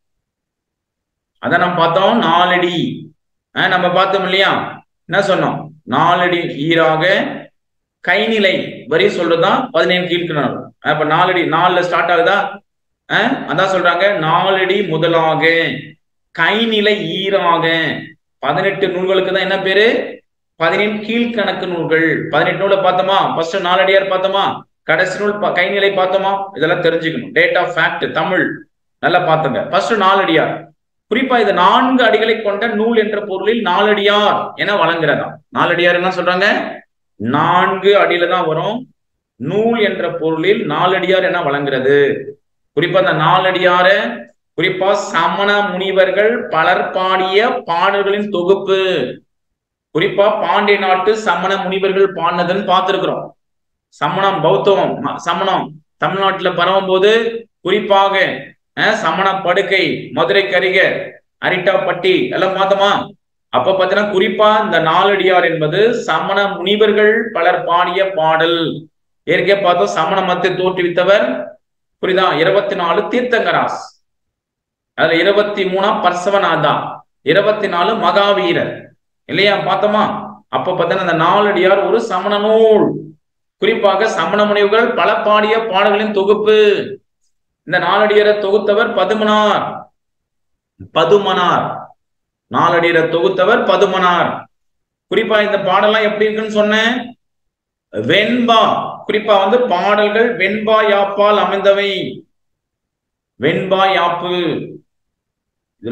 அத நம்ம பார்த்தோம் நாலடி நம்ம பார்த்தோம் இல்லையா என்ன சொன்னோம் நாலடி ஈராக கைநிலை வரி சொல்றதுதான் பதினேழு கீழ்கணக்கு அப்ப நாலடி நாலுல ஸ்டார்ட் ஆகுதா அதான் சொல்றாங்க நாலடி முதலாக கைநிலை ஈராக பதினெட்டு நூல்களுக்கு தான் என்ன பேரு பதினேழு கீழ்கணக்கு நூல்கள் பதினெட்டு நூலை பார்த்தோமா ஃபர்ஸ்ட் நாலடியார் பார்த்தோமா கடைசி நூல் கைநிலை பார்த்தோமா இதெல்லாம் தெரிஞ்சுக்கணும் டேட் ஆஃப் ஃபேக்ட் தமிழ் நல்லா பார்த்துங்க ஃபர்ஸ்ட் நாலடியார் குறிப்பா இது நான்கு அடிகளை கொண்ட நூல் என்ற பொருளில் நாலடியார் என வழங்குறதா நாலடியார் என்ன சொல்றாங்க நான்கு அடியில தான் வரும் நூல் என்ற பொருளில் நாலடியார் என வழங்குறது குறிப்பா அந்த நாலடியார குறிப்பா சமண முனிவர்கள் பலர் பாடிய பாடல்களின் தொகுப்பு குறிப்பா பாண்டிய நாட்டு சமண முனிவர்கள் பாடினதுன்னு பார்த்திருக்கிறோம் சமணம் பௌத்தம் சமணம் தமிழ்நாட்டுல பரவும் போது குறிப்பாக சமண படுக்கை மதுரை கரிக அரிட்டாப்பட்டி எல்லாம் பார்த்தோமா அப்ப பாத்தீங்கன்னா குறிப்பா இந்த நாலடியார் என்பது சமண முனிவர்கள் பலர் பாடிய பாடல் ஏற்கே பார்த்தோம் சமண மத்தை தோற்றுவித்தவர் புரியுதா இருபத்தி நாலு தீர்த்தங்கராஸ் அதுல இருபத்தி மூணாம் பர்சவநாதா இருபத்தி நாலு மகாவீரர் இல்லையா பார்த்தோமா அப்ப பார்த்தீங்கன்னா இந்த நாலடியார் ஒரு சமண நூல் குறிப்பாக சமண முனிவுகள் பல பாடிய பாடல்களின் தொகுப்பு இந்த நாலடியரை தொகுத்தவர் பதுமனார் பதுமனார் நாலடியரை தொகுத்தவர் பதுமனார் குறிப்பா இந்த பாடலாம் எப்படி இருக்குன்னு சொன்னேன் வெண்பா குறிப்பா வந்து பாடல்கள் வெண்பா யாப்பால் அமைந்தவை வெண்பா யாப்பு இதுல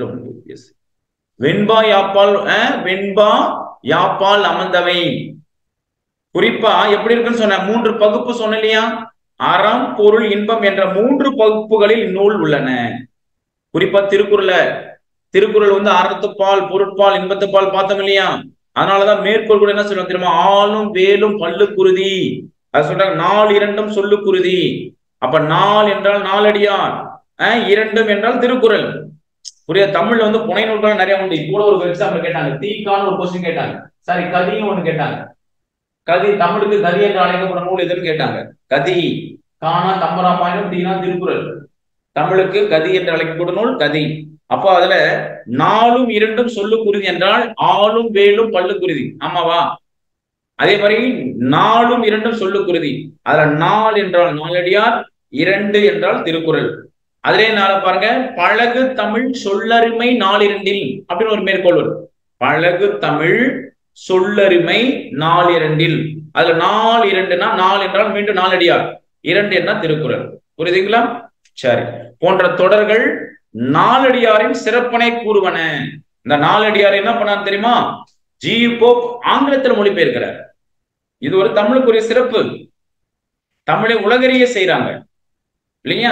வெண்பா யாப்பால் வெண்பா யாப்பால் அமர்ந்தவை குறிப்பா எப்படி இருக்குன்னு சொன்ன மூன்று பகுப்பு சொன்ன இல்லையா அறம் பொருள் இன்பம் என்ற மூன்று பகுப்புகளில் இந்நூல் உள்ளன குறிப்பா திருக்குறள திருக்குறள் வந்து அறத்துப்பால் பொருட்பால் இன்பத்துப்பால் பார்த்தோம் இல்லையா அதனாலதான் மேற்கோள் கூட என்ன சொல்லுவாங்க தெரியுமா ஆளும் வேலும் பல்லு குருதி அது சொல்றாங்க நாள் இரண்டும் சொல்லு குருதி அப்ப நாள் என்றால் நாலடியார் இரண்டும் என்றால் திருக்குறள் புரிய தமிழ்ல வந்து புனை நூல்கள் நிறைய உண்டு கூட ஒரு எக்ஸாம்பிள் கேட்டாங்க தீக்கான்னு ஒரு கொஸ்டின் கேட்டாங்க சாரி கதின்னு ஒண்ணு கேட்டாங்க கதி தமிழுக்கு கதி என்று அழைக்கப்படும் நூல் எதுன்னு கேட்டாங்க கதி காணா தம்பராமாயணம் தீனா திருக்குறள் தமிழுக்கு கதி என்று அழைக்கப்படும் நூல் கதி அப்போ அதுல நாலும் இரண்டும் சொல்லு குருதி என்றால் ஆளும் வேலும் பல்லு குருதி ஆமாவா அதே மாதிரி நாலும் இரண்டும் சொல்லு குருதி அதுல நாள் என்றால் நாலடியார் இரண்டு என்றால் திருக்குறள் அதிலே நாள பாருங்க பழகு தமிழ் சொல்லருமை நாளிரண்டில் அப்படின்னு ஒரு மேற்கோள் வரும் பழகு தமிழ் சொல்லருமை நாளிரண்டில் அதுல நாள் இரண்டுனா நாள் என்றால் மீண்டும் நாலடியார் இரண்டு என்ன திருக்குறள் புரியுதுங்களா சரி போன்ற தொடர்கள் நாலடியாரின் சிறப்பனை கூறுவன இந்த நாலடியார் என்ன பண்ணாரு தெரியுமா ஜி போப் ஆங்கிலத்தில் மொழிபெயர்க்கிறார் இது ஒரு தமிழுக்குரிய சிறப்பு தமிழை உலகறிய செய்யறாங்க இல்லையா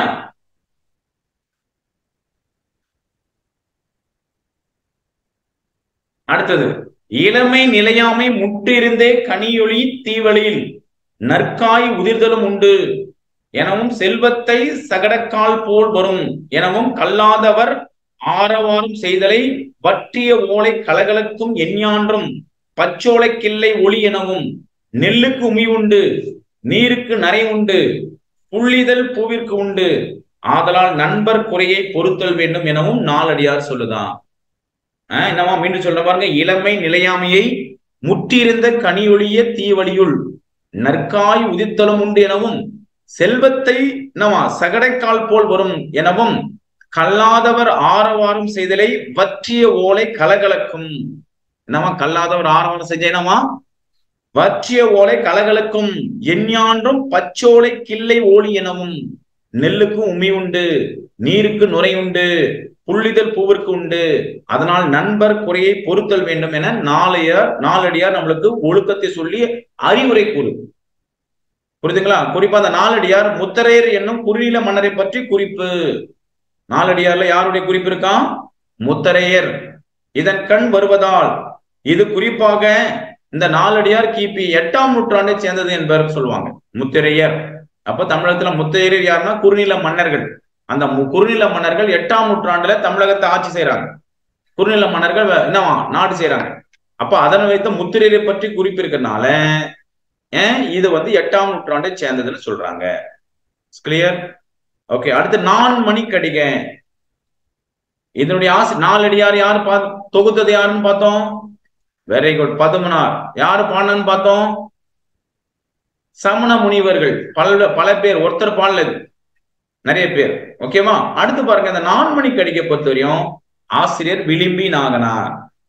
அடுத்தது இளமை நிலையாமை முட்டிருந்தே கனியொளி தீவழியில் நற்காய் உதிர்தலும் உண்டு எனவும் செல்வத்தை சகடக்கால் போல் வரும் எனவும் கல்லாதவர் ஆரவாரம் செய்தலை வற்றிய ஓலை கலகலக்கும் எஞ்ஞான்றும் பச்சோலை கிள்ளை ஒளி எனவும் நெல்லுக்கு உமி உண்டு நீருக்கு நரை உண்டு புள்ளிதழ் பூவிற்கு உண்டு ஆதலால் நண்பர் குறையை பொருத்தல் வேண்டும் எனவும் நாலடியார் சொல்லுதான் ஆஹ் என்னவா மீண்டும் சொல்ல பாருங்க இளமை நிலையாமையை முற்றியிருந்த கனியொழிய தீவழியுள் நற்காய் உதித்தலும் உண்டு எனவும் செல்வத்தை என்னவா சகடைக்கால் போல் வரும் எனவும் கல்லாதவர் ஆரவாரம் செய்தலை வற்றிய ஓலை கலகலக்கும் என்னவா கல்லாதவர் ஆரவாரம் செஞ்ச என்னவா வற்றிய ஓலை கலகலக்கும் எஞ்ஞான்றும் பச்சோலை கிள்ளை ஓலி எனவும் நெல்லுக்கு உமி உண்டு நீருக்கு நுரை உண்டு புள்ளிதழ் பூவிற்கு உண்டு அதனால் நண்பர் குறையை பொறுத்தல் வேண்டும் என நாளையார் நாலடியார் நம்மளுக்கு ஒழுக்கத்தை சொல்லி அறிவுரை கூறு புரியுதுங்களா குறிப்பா அந்த நாலடியார் முத்தரையர் என்னும் குறுநில மன்னரை பற்றி குறிப்பு நாலடியார்ல யாருடைய குறிப்பு இருக்கான் முத்தரையர் இதன் கண் வருவதால் இது குறிப்பாக இந்த நாலடியார் கிபி எட்டாம் நூற்றாண்டை சேர்ந்தது என்பவர் சொல்லுவாங்க முத்திரையர் அப்ப தமிழகத்துல முத்தையர் யாருன்னா குறுநில மன்னர்கள் அந்த மு- குறுநில மன்னர்கள் எட்டாம் நூற்றாண்டுல தமிழகத்தை ஆட்சி செய்யறாங்க குறுநில மன்னர்கள் வே- என்னவா நாடு செய்யறாங்க அப்ப அதனை வைத்த முத்திரையரை பற்றி குறிப்பு இருக்கறனால ஏன் இது வந்து எட்டாம் நூற்றாண்டை சேர்ந்ததுன்னு சொல்றாங்க கிளியர் ஓகே அடுத்து நான் மணிக்கடிகை இதனுடைய ஆசி நாலடியார் யாரு பா தொகுத்தது யாருன்னு பார்த்தோம் வெரி குட் பதுமனார் யாரு பாடினன்னு பார்த்தோம் சமண முனிவர்கள் பல பல பேர் ஒருத்தர் பாடல இது நிறைய பேர் ஓகேவா அடுத்து பாருங்க இந்த நான்மணி கடிகை பொறுத்த வரையும் ஆசிரியர் விளிம்பி நாகனார்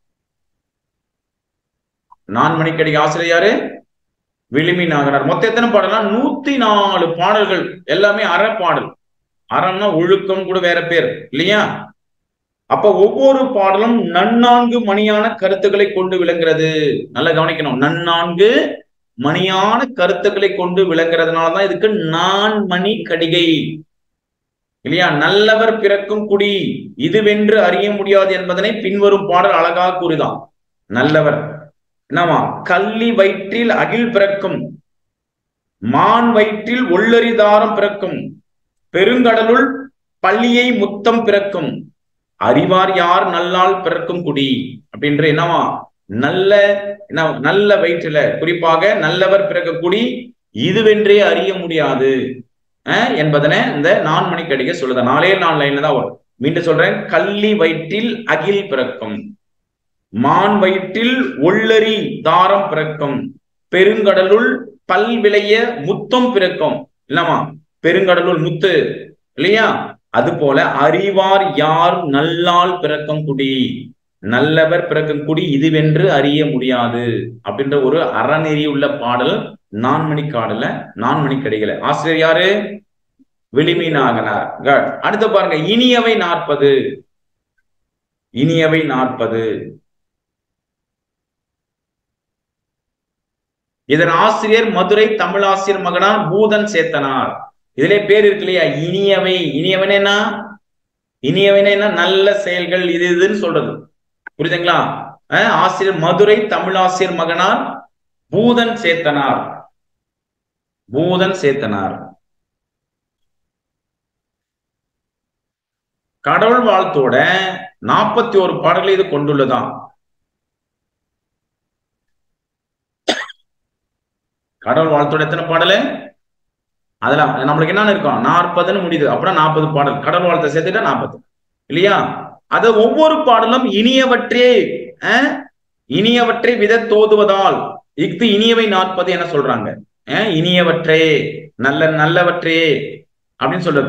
நான்மணி கடிகை ஆசிரியர் யாரு விளிம்பி நாகனார் மொத்தம் எத்தனை பாடல்னா நூத்தி நாலு பாடல்கள் எல்லாமே அறப்பாடல் அறம்னா ஒழுக்கம் கூட வேற பேர் இல்லையா அப்ப ஒவ்வொரு பாடலும் நன்னான்கு மணியான கருத்துக்களை கொண்டு விளங்குறது நல்லா கவனிக்கணும் நன்னான்கு மணியான கருத்துக்களை கொண்டு விளங்குறதுனாலதான் இதுக்கு நான் மணி கடிகை இல்லையா நல்லவர் பிறக்கும் குடி இதுவென்று அறிய முடியாது என்பதனை பின்வரும் பாடல் அழகாக கூறுதான் நல்லவர் என்னவா கள்ளி வயிற்றில் அகில் பிறக்கும் மான் வயிற்றில் ஒள்ளரிதாரம் பிறக்கும் பெருங்கடலுள் பள்ளியை முத்தம் பிறக்கும் அறிவார் யார் நல்லால் பிறக்கும் குடி அப்படின்ற என்னவா நல்ல என்ன நல்ல வயிற்றுல குறிப்பாக நல்லவர் பிறக்கக்குடி இதுவென்றே அறிய முடியாது அஹ், என்பதனை இந்த நான்மணி கடிகை சொல்லுது நாலே நாலு லைன்ல தான் வரும் மீண்டும் சொல்றேன் கள்ளி வயிற்றில் அகில் பிறக்கும் மான் வயிற்றில் ஒள்ளரி தாரம் பிறக்கும் பெருங்கடலுள் பல் விளைய முத்தம் பிறக்கும் இல்லமா பெருங்கடலுள் முத்து இல்லையா அது போல அறிவார் யார் நல்லால் பிறக்கும் குடி நல்லவர் பிறக்கும் குடி இதுவென்று அறிய முடியாது அப்படின்ற ஒரு அறநெறி உள்ள பாடல் நான்மணி காடல நான்மணி கடிகளை ஆசிரியர் யாரு விளிமி நாகனார் Good. அடுத்து பாருங்க இனியவை நாற்பது இனியவை நாற்பது இதன் ஆசிரியர் மதுரை தமிழாசிரியர் மகனார் பூதன் சேத்தனார் இதுல பேர் இருக்கு இல்லையா இனியவை இனியவன் என்ன இனியவன் என்ன நல்ல செயல்கள் இது இதுன்னு சொல்றது புரியுதுங்களா அஹ் ஆசிரியர் மதுரை தமிழாசிரியர் மகனார் பூதன் சேத்தனார் பூதன் சேத்தனார் கடவுள் வாழ்த்தோட நாற்பத்தி ஒரு பாடல்களை இது கொண்டுள்ளதாம் கடவுள் வாழ்த்தோட எத்தனை பாடலு அதுல நம்மளுக்கு என்னன்னு இருக்கும் நாற்பதுன்னு முடியுது அப்புறம் நாற்பது பாடல் கடவுள் வாழ்த்தை சேர்த்துட்டா நாற்பது இல்லையா அது ஒவ்வொரு பாடலும் இனியவற்றே அஹ், இனியவற்றை வித தோதுவதால் இஃது இனியவை நாற்பது என சொல்றாங்க அஹ், இனியவற்றே நல்ல நல்லவற்றே அப்படின்னு சொல்றது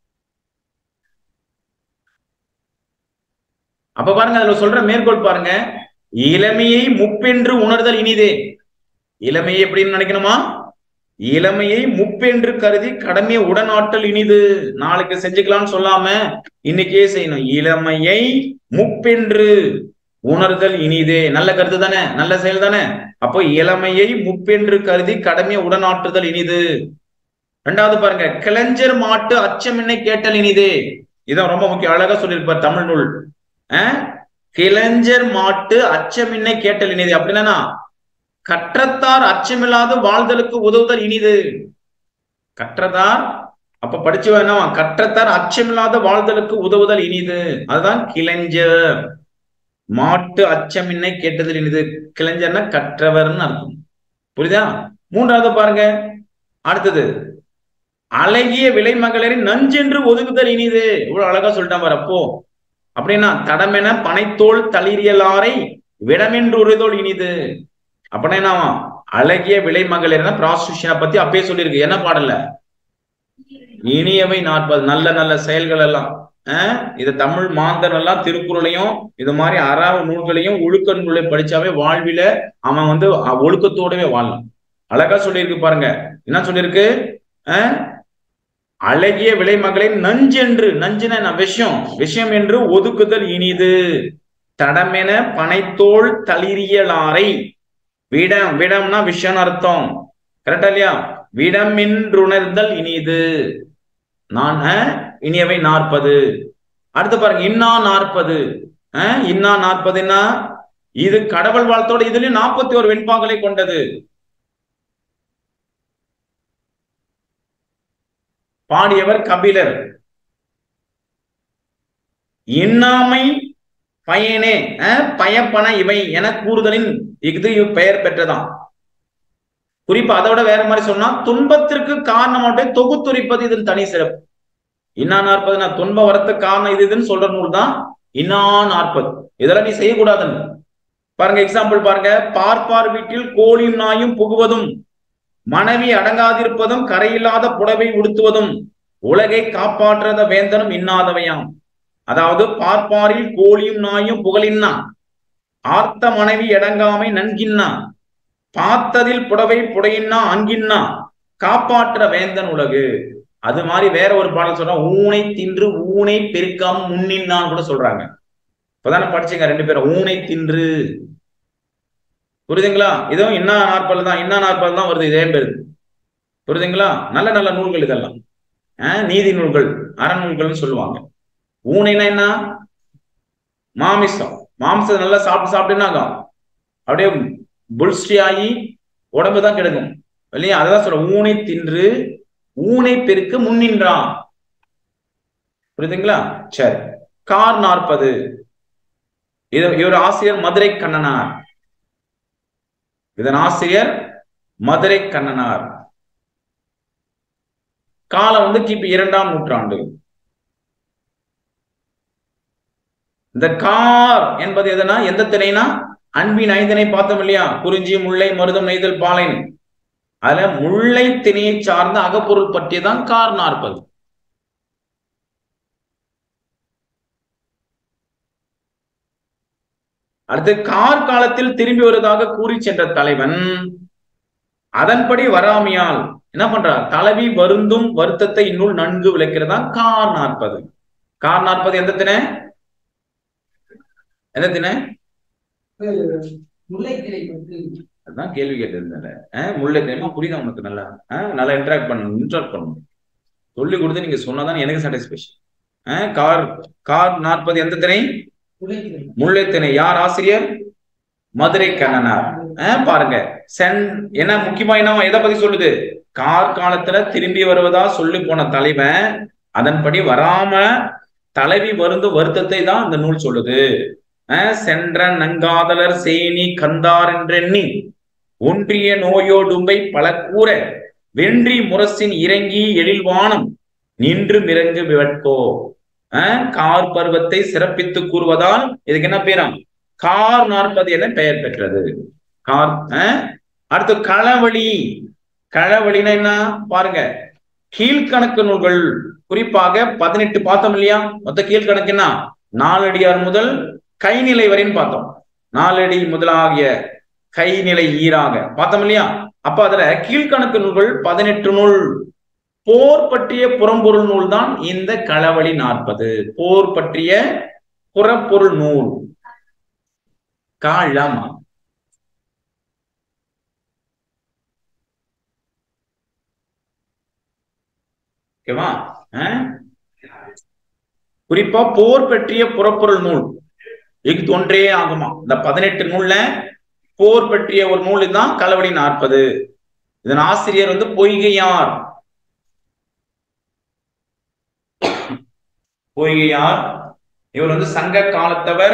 அப்ப பாருங்க அதுல சொல்ற மேற்கோள் பாருங்க இளமையை முப்பென்று உணர்தல் இனிதே இளமையை எப்படின்னு நினைக்கணுமா இளமையை முப்பென்று கருதி கடமையை உடனாட்டல் இனிது நாளைக்கு செஞ்சுக்கலாம்னு சொல்லாம இன்னைக்கே செய்யணும் இளமையை முப்பென்று உணர்தல் இனிதே நல்ல கருத்து தானே நல்ல செயல் தானே அப்போ இளமையை முப்பென்று கருதி கடமையை உடனாட்டுதல் இனிது ரெண்டாவது பாருங்க கிளஞ்சர் மாட்டு அச்சமின்னை கேட்டல் இனிதே இதான் ரொம்ப முக்கியம் அழகா சொல்லியிருப்பார் தமிழ் நூல் அஹ்? கிளஞ்சர் மாட்டு அச்சமின்னை கேட்டல் இனிது அப்படின்னா கற்றத்தார் அச்சமில்லாது வாழ்தலுக்கு உதவுதல் இனிது கற்றதார் அப்ப படிச்சு வேணாம் கற்றத்தார் அச்சமில்லாத வாழ்தலுக்கு உதவுதல் இனிது அதுதான் கிளைஞர் மாட்டு அச்சமின்னை கேட்டதில் இனிது கிளைஞர்னா கற்றவர்னு அர்த்தம் புரியுதா மூன்றாவது பாருங்க அடுத்தது அழகிய விலைமகளிரின் நஞ்சென்று ஒதுக்குதல் இனிது இவ்வளவு அழகா சொல்லிட்டான் பாரு அப்போ அப்படின்னா தடமென பனைத்தோல் தளிரியலாரை விடமென்று உறுதோல் இனிது அப்படின்னா என்னவா அழகிய விலை மகளிர்னா ப்ராஸ்டியூஷனை பத்தி அப்பயே சொல்லியிருக்கு என்ன பாடல இனியவை நாற்பது நல்ல நல்ல செயல்கள் எல்லாம் அஹ் இது தமிழ் மாந்தர் எல்லாம் திருக்குறளையும் இது மாதிரி அற நூல்களையும் ஒழுக்க நூலை படிச்சாவே வாழ்வில அவன் வந்து அ- ஒழுக்கத்தோடவே வாழலாம் அழகா சொல்லியிருக்கு பாருங்க என்ன சொல்லியிருக்கு அஹ் அழகிய விலைமகளின் நஞ்சென்று நஞ்சுன என்ன விஷயம் விஷயம் என்று ஒதுக்குதல் இனிது தடமென பனைத்தோள் தளிரியலாரை விடம் விடம்னா விஷயம்னு அர்த்தம் கரெக்டா இல்லையா விடமென்றுணர்தல் இனிது நான் அஹ், இனியவை நாற்பது அடுத்து பாருங்க இன்னா நாற்பது அஹ், இன்னா நாற்பதுன்னா இது கடவுள் வாழ்த்தோட இதுலயும் நாற்பத்தி ஒரு வெண்பாக்களை கொண்டது பாடியவர் கபிலர் இன்னாமை பயனே அஹ், பயப்பன இவை என கூறுதலின் இது பெயர் பெற்றதாம் குறிப்பா அதை விட வேற மாதிரி சொன்னா துன்பத்திற்கு காரணமாக தொகுத்துரைப்பது இதன் தனி சிறப்பு இன்னா நாற்பதுனா துன்பம் வரத்துக்கு காரணம் இது இதுன்னு சொல்ற நூல் தான் இன்னா நாற்பது இதெல்லாம் நீ செய்யக்கூடாதுன்னு பாருங்க எக்ஸாம்பிள் பாருங்க பார்ப்பார் வீட்டில் கோழியும் நாயும் புகுவதும் மனைவி அடங்காதிருப்பதும் கரையில்லாத புடவை உடுத்துவதும் உலகை காப்பாற்றாத வேந்தனும் இன்னாதவையாம் அதாவது பார்ப்பாரில் கோழியும் நாயும் புகழின்னா ஆர்த்த மனைவி அடங்காமை நன்கின்னா பார்த்ததில் புடவை புடையின்னா அங்கின்னா காப்பாற்ற வேந்தன் உலகு அது மாதிரி வேற ஒரு பாடல் சொல்றா ஊனை தின்று ஊனை பெருக்காம முன்னின்னான்னு கூட சொல்றாங்க இப்பதானே படிச்சீங்க ரெண்டு பேரும் ஊனை தின்று புரியுதுங்களா இதுவும் இன்னா நாற்பது தான் இன்னா நாற்பது தான் வருது இதே பேரு புரியுதுங்களா நல்ல நல்ல நூல்கள் இதெல்லாம் ஆஹ் நீதி நூல்கள் அறநூல்கள்னு சொல்லுவாங்க ஊனைனா என்ன மாமிசம் மாமிசம் நல்லா சாப்பிட்டு சாப்பிட்டுனாங்க அப்படியே புல்ஸ்டி ஆகி உடம்பு தான் கெடுக்கும் இல்லையா அதான் சொல்ற ஊனை தின்று ஊனை பெருக்க முன்னின்றான் புரியுதுங்களா சரி கார் நாற்பது இது இவர் ஆசிரியர் மதுரை கண்ணனார் இதன் ஆசிரியர் மதுரை கண்ணனார் காலம் வந்து கிபி இரண்டாம் நூற்றாண்டு இந்த கார் என்பது எதுனா எந்த திணைனா அன்பின் ஐந்தனை பார்த்தோம் இல்லையா குறிஞ்சி முல்லை மருதம் நெய்தல் பாலைன் அதுல முல்லை திணையை சார்ந்த அகப்பொருள் பற்றியதான் கார் நாற்பது அடுத்து கார் காலத்தில் திரும்பி வருவதாக கூறி சென்ற தலைவன் அதன்படி வராமையால் என்ன பண்றார் தலைவி வருந்தும் வருத்தத்தை இந்நூல் நன்கு விளக்கிறதா கார் நாற்பது கார் நாற்பது எந்த திணை எந்த திணை முல்லைத்திரை பற்றி அதான் கேள்வி கேட்டிருந்தேன் முல்லை திணை புரியுதா உனக்கு நல்லா ஆஹ் நல்லா இன்டராக்ட் பண்ணணும் இன்டராக்ட் பண்ணணும் சொல்லி கொடுத்து நீங்க சொன்னாதான் எனக்கு சாட்டிஸ்பேக்ஷன் கார் கார் நாற்பது எந்த திணை முல்லைத்திரை முல்லைத்திணை யார் ஆசிரியர் மதுரை கண்ணனார் ஆஹ் பாருங்க சென் என்ன முக்கியமா என்ன எதை பத்தி சொல்லுது கார் காலத்துல திரும்பி வருவதா சொல்லி போன தலைவன் அதன்படி வராம தலைவி வருந்து வருத்தத்தை தான் இந்த நூல் சொல்லுது ஆஹ் சென்ற நங்காதலர் சேனி கந்தார் என்றெண்ணி ஒன்றிய நோயோடும்பை பல கூற வென்றி முரசின் இறங்கி எழில்வானம் நின்று மிரங்கு விவட்கோ ஆஹ் கார் பருவத்தை சிறப்பித்து கூறுவதால் இதுக்கு என்ன பேராம் கார் நாற்பது என பெயர் பெற்றது கார் ஆஹ் அடுத்து களவழி களவழினா என்ன பாருங்க கீழ்கணக்கு நூல்கள் குறிப்பாக பதினெட்டு பார்த்தோம் இல்லையா மொத்த கீழ்கணக்கு என்ன நாலடியார் முதல் கைநிலை வரைன்னு பார்த்தோம் நாலடி முதலாகிய கைநிலை ஈராக பார்த்தோம் இல்லையா அப்ப அதுல கீழ்கணக்கு நூல்கள் பதினெட்டு நூல் போர் பற்றிய புறம்பொருள் நூல் தான் இந்த களவழி நாற்பது போர் பற்றிய புறப்பொருள் நூல் காழமா ஓகேவா அஹ்? குறிப்பா போர் பற்றிய புறப்பொருள் நூல் இது ஒன்றே ஆகுமா இந்த பதினெட்டு நூல்ல போர் பற்றிய ஒரு நூல் தான் களவழி நாற்பது இதன் ஆசிரியர் வந்து பொய்கையார் பொய்கையார் இவர் வந்து சங்க காலத்தவர்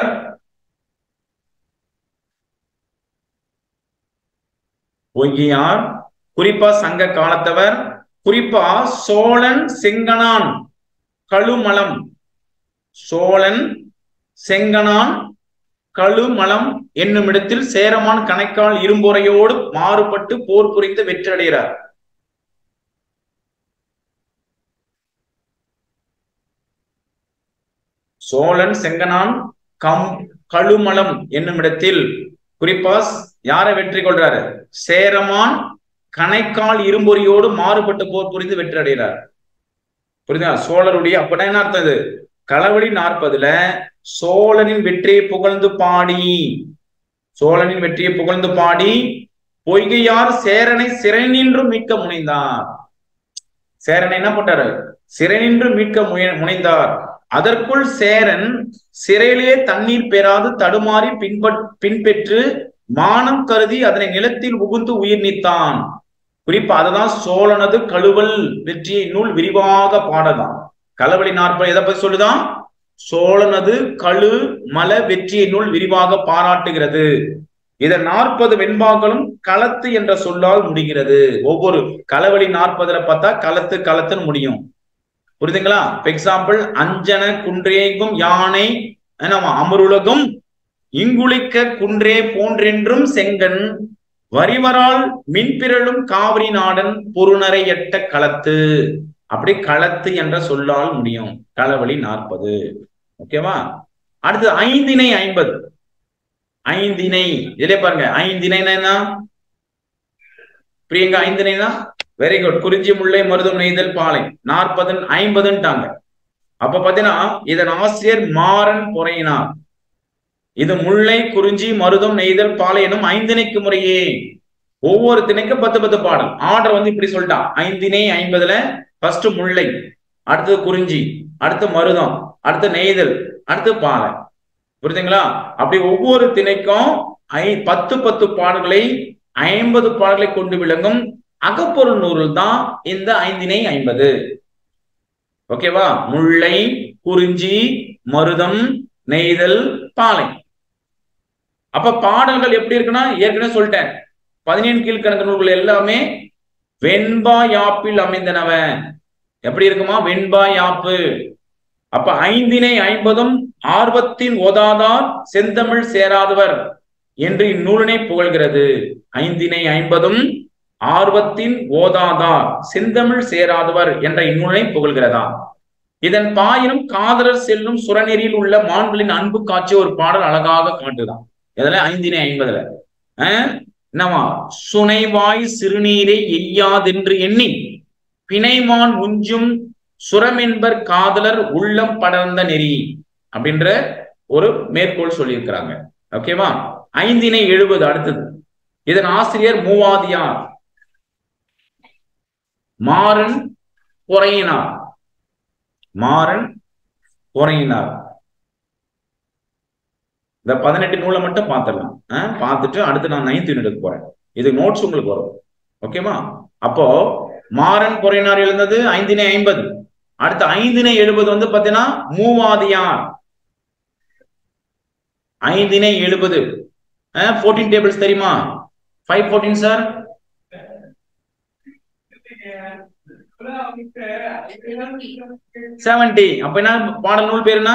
பொய்கையார் குறிப்பா சங்க காலத்தவர் குறிப்பா சோழன் செங்கனான் கழுமலம் சோழன் செங்கனான் கழுமலம் என்னும் இடத்தில் சேரமான் கணைக்கால் இரும்புறையோடு மாறுபட்டு போர் புரிந்து வெற்றடைகிறார் சோழன் செங்கனான் கம் கழுமலம் என்னும் இடத்தில் குறிப்பா யாரை வெற்றி கொள்றாரு சேரமான் கணைக்கால் இரும்பொறியோடு மாறுபட்ட போர் புரிந்து வெற்றி அடைகிறார் புரியுதா சோழருடைய அப்படின்னா என்ன அர்த்தம் இது களவழி நாற்பதுல சோழனின் வெற்றியை புகழ்ந்து பாடி சோழனின் வெற்றியை புகழ்ந்து பாடி பொய்கையார் சேரனை சிறை நின்று மீட்க முனைந்தார் சேரனை என்ன பண்றாரு சிறை நின்று மீட்க முய- முனைந்தார் அதற்குள் சேரன் சிறையிலே தண்ணீர் பெறாது தடுமாறி பின்பற் பின்பெற்று மானம் கருதி அதனை நிலத்தில் உகுந்து உயிர் நீத்தான் குறிப்பா அததான் சோழனது கழுவல் வெற்றியை நூல் விரிவாக பாடலாம் களவழி நாற்பது எதை பத்தி சொல்லுதான் சோழனது கழு மல வெற்றியை நூல் விரிவாக பாராட்டுகிறது இதன் நாற்பது வெண்பாக்களும் களத்து என்ற சொல்லால் முடிகிறது ஒவ்வொரு களவழி நாற்பதுல பார்த்தா களத்து களத்துன்னு முடியும் புரியுதுங்களா எக்ஸாம்பிள் அஞ்சன குன்றேங்கும் யானை என்னவா அமருலகும் இங்குளிக்க குன்றே போன்றென்றும் செங்கன் வரிவரால் மின்பிரளும் காவிரி நாடன் பொருணரையட்ட களத்து அப்படி களத்து என்ற சொல்லால் முடியும் களவழி நாற்பது ஓகேவா அடுத்து ஐந்தினை ஐம்பது ஐந்தினை இதுல பாருங்க ஐந்தினைனா என்ன பிரியங்கா ஐந்தினைனா வெரி குட் குறிஞ்சி முல்லை மருதம் நெய்தல் பாலை நாற்பது ஐம்பதுன்ட்டாங்க அப்ப பாத்தீங்கன்னா இதன் ஆசிரியர் மாறன் பொறையினார் இது முல்லை குறிஞ்சி மருதம் நெய்தல் பாலை எனும் ஐந்திணைக்கு முறையே ஒவ்வொரு திணைக்கும் பத்து பத்து பாடல் ஆர்டர் வந்து இப்படி சொல்லிட்டான் ஐந்தினை ஐம்பதுல ஃபர்ஸ்ட் முல்லை அடுத்தது குறிஞ்சி அடுத்து மருதம் அடுத்து நெய்தல் அடுத்து பாலை புரியுதுங்களா அப்படி ஒவ்வொரு திணைக்கும் ஐ பத்து பத்து பாடல்களை ஐம்பது பாடல்களை கொண்டு விளங்கும் அகப்பொருள் நூறில் தான் இந்த ஐந்தினை ஐம்பது ஓகேவா முல்லை குறிஞ்சி மருதம் நெய்தல் பாலை அப்ப பாடல்கள் எப்படி இருக்குன்னா ஏற்கனவே சொல்லிட்டேன் பதினேழு கீழ்கணக்கு நூல்கள் எல்லாமே வெண்பா யாப்பில் அமைந்தனவ எப்படி இருக்குமா வெண்பா யாப்பு அப்ப ஐந்தினை ஐம்பதும் ஆர்வத்தின் ஓதாதார் செந்தமிழ் சேராதவர் என்று இந்நூலினை புகழ்கிறது ஐந்தினை ஐம்பதும் ஆர்வத்தின் ஓதாதார் செந்தமிழ் சேராதவர் என்ற இந்நூலினை புகழ்கிறதா இதன் பாயினும் காதலர் செல்லும் சுரநெறியில் உள்ள மான்களின் அன்பு காட்சி ஒரு பாடல் அழகாக காட்டுதான் இதுல ஐந்தினை ஐம்பதுல ஆஹ் என்னவா சுனைவாய் சிறுநீரை எய்யாதென்று எண்ணி பிணைமான் உஞ்சும் சுரமென்பர் காதலர் உள்ளம் படர்ந்த நெறி அப்படின்ற ஒரு மேற்கோள் சொல்லியிருக்கிறாங்க ஓகேவா ஐந்தினை எழுபது அடுத்தது இதன் ஆசிரியர் மூவாதியார் மாறன் பொறையினார் மாறன் பொறையினார் இந்த பதினெட்டு நூலை மட்டும் பார்த்துடலாம் ஆஹ் பார்த்துட்டு அடுத்து நான் நைன்த் யூனிட் போறேன் இது நோட்ஸ் உங்களுக்கு வரும் ஓகேவா அப்போ மாறன் பொறையினார் எழுந்தது ஐந்தினை ஐம்பது அடுத்து ஐந்தினை எழுபது வந்து பாத்தீங்கன்னா மூவாதியார் ஐந்தினை எழுபது ஃபோர்டீன் டேபிள்ஸ் தெரியுமா ஃபைவ் ஃபோர்டீன் சார் செவன்டி அப்ப என்ன பாடல் நூல் பேர் என்ன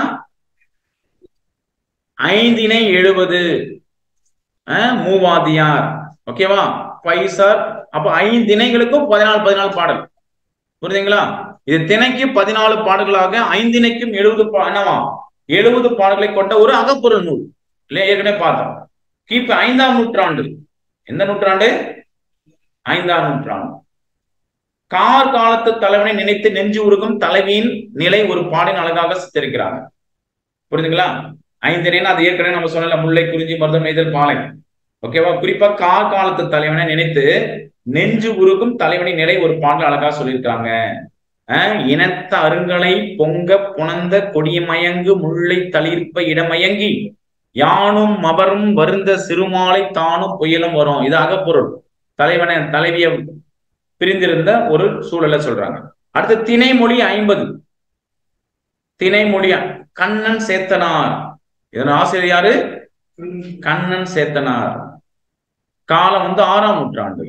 ஐந்தினை எழுபது மூவாதியார் ஓகேவா ஃபைவ் சார் அப்ப ஐந்து திணைகளுக்கும் பதினாலு பதினாலு பாடல் புரியுதுங்களா இது திணைக்கு பதினாலு பாடல்களாக ஐந்திணைக்கும் எழுபது என்னவா எழுபது பாடல்களை கொண்ட ஒரு அகப்பொருள் நூல் இல்லையா ஏற்கனவே பார்த்தோம் கிபி ஐந்தாம் நூற்றாண்டு எந்த நூற்றாண்டு ஐந்தாம் நூற்றாண்டு கார் காலத்து தலைவனை நினைத்து நெஞ்சு உருகும் தலைவியின் நிலை ஒரு பாடின் அழகாக சித்தரிக்கிறாங்க புரியுதுங்களா ஐந்திரைன்னு அது ஏற்கனவே நம்ம சொன்னல முல்லை குறிஞ்சி மருதம் நெய்தல் பாலை ஓகேவா குறிப்பா கார் காலத்து தலைவனை நினைத்து நெஞ்சு உருகும் தலைவனின் நிலை ஒரு பாடல் அழகா சொல்லியிருக்காங்க இனத்த அருங்கலை பொங்க புணர்ந்த கொடியமயங்கு முல்லை தளிர்ப்ப இடமயங்கி யானும் மபரும் வருந்த சிறுமாலை தானும் புயலும் வரும் இது அகப்பொருள் தலைவனை தலைவிய பிரிந்திருந்த ஒரு சூழலை சொல்றாங்க அடுத்து திணைமொழி ஐம்பது திணைமொழி கண்ணன் சேத்தனார் இதன் ஆசிரியர் யாரு கண்ணன் சேத்தனார் காலம் வந்து ஆறாம் நூற்றாண்டு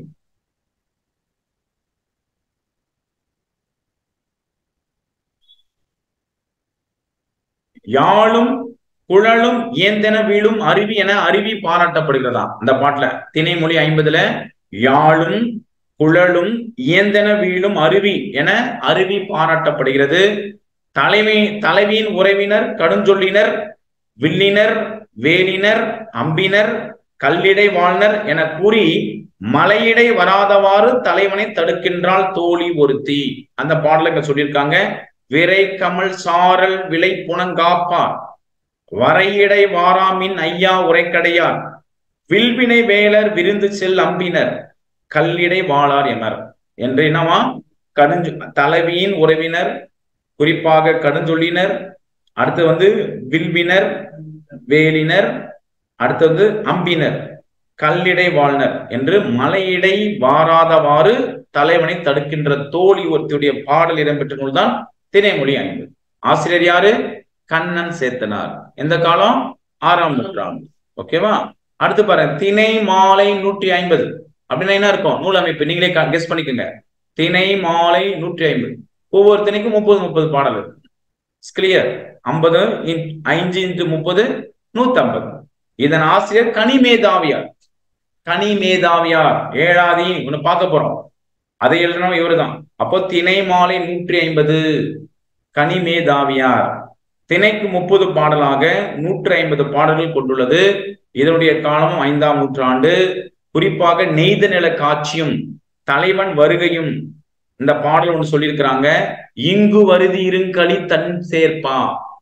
யாழும் குழலும் ஏந்தென வீழும் அருவி என அருவி பாராட்டப்படுகிறதா இந்த பாட்டுல திணைமொழி ஐம்பதுல யாழும் குழலும் இயந்தென வீழும் அருவி என அருவி பாராட்டப்படுகிறது தலைமை தலைவியின் உறவினர் கடுஞ்சொல்லினர் வில்லினர் வேலினர் அம்பினர் கல்லிடை வாழ்னர் என கூறி மலையிடை வராதவாறு தலைவனை தடுக்கின்றாள் தோழி ஒருத்தி அந்த பாடல இங்க சொல்லியிருக்காங்க விரை கமல் சாரல் விலை புனங்காப்பார் வரையிடை வாராமின் ஐயா உரைக்கடையார் வில்வினை வேலர் விருந்து செல் அம்பினர் கல்லிடை வாழார் எமர் என்று என்னவா கடுஞ்சு தலைவியின் உறவினர் குறிப்பாக கடுஞ்சொல்லினர் அடுத்து வந்து வில்வினர் வேலினர் அடுத்து வந்து அம்பினர் கல்லிடை வாழ்னர் என்று மலையிடை வாராதவாறு தலைவனை தடுக்கின்ற தோழி ஒருத்தியுடைய பாடல் இடம்பெற்ற நூல்தான் திணைமொழி ஐந்து ஆசிரியர் யாரு கண்ணன் சேத்தனார் எந்த காலம் ஆறாம் நூற்றாண்டு ஓகேவா அடுத்து பாருங்க திணை மாலை நூற்றி ஐம்பது அப்படின்னா என்ன இருக்கும் நூல் அமைப்பு நீங்களே கெஸ் பண்ணிக்கோங்க திணை மாலை நூற்றி ஐம்பது ஒவ்வொரு திணைக்கும் முப்பது முப்பது பாடல் இருக்கு கிளியர் ஐம்பது ஐந்து இன்ட்டு முப்பது நூத்தி ஐம்பது இதன் ஆசிரியர் கனிமேதாவியார் கனிமேதாவியார் ஏழாதி ஒண்ணு பார்க்க போறோம் அதை எழுதினோம் இவருதான் அப்போ திணை மாலை நூற்றி ஐம்பது கனிமேதாவியார் திணைக்கு முப்பது பாடலாக நூற்றி ஐம்பது பாடல்கள் கொண்டுள்ளது இதனுடைய காலமும் ஐந்தாம் நூற்றாண்டு குறிப்பாக நெய்த நில காட்சியும் தலைவன் வருகையும் இந்த பாடல் ஒன்று சொல்லியிருக்கிறாங்க இங்கு வருதி இருங்களி தன் சேர்ப்பா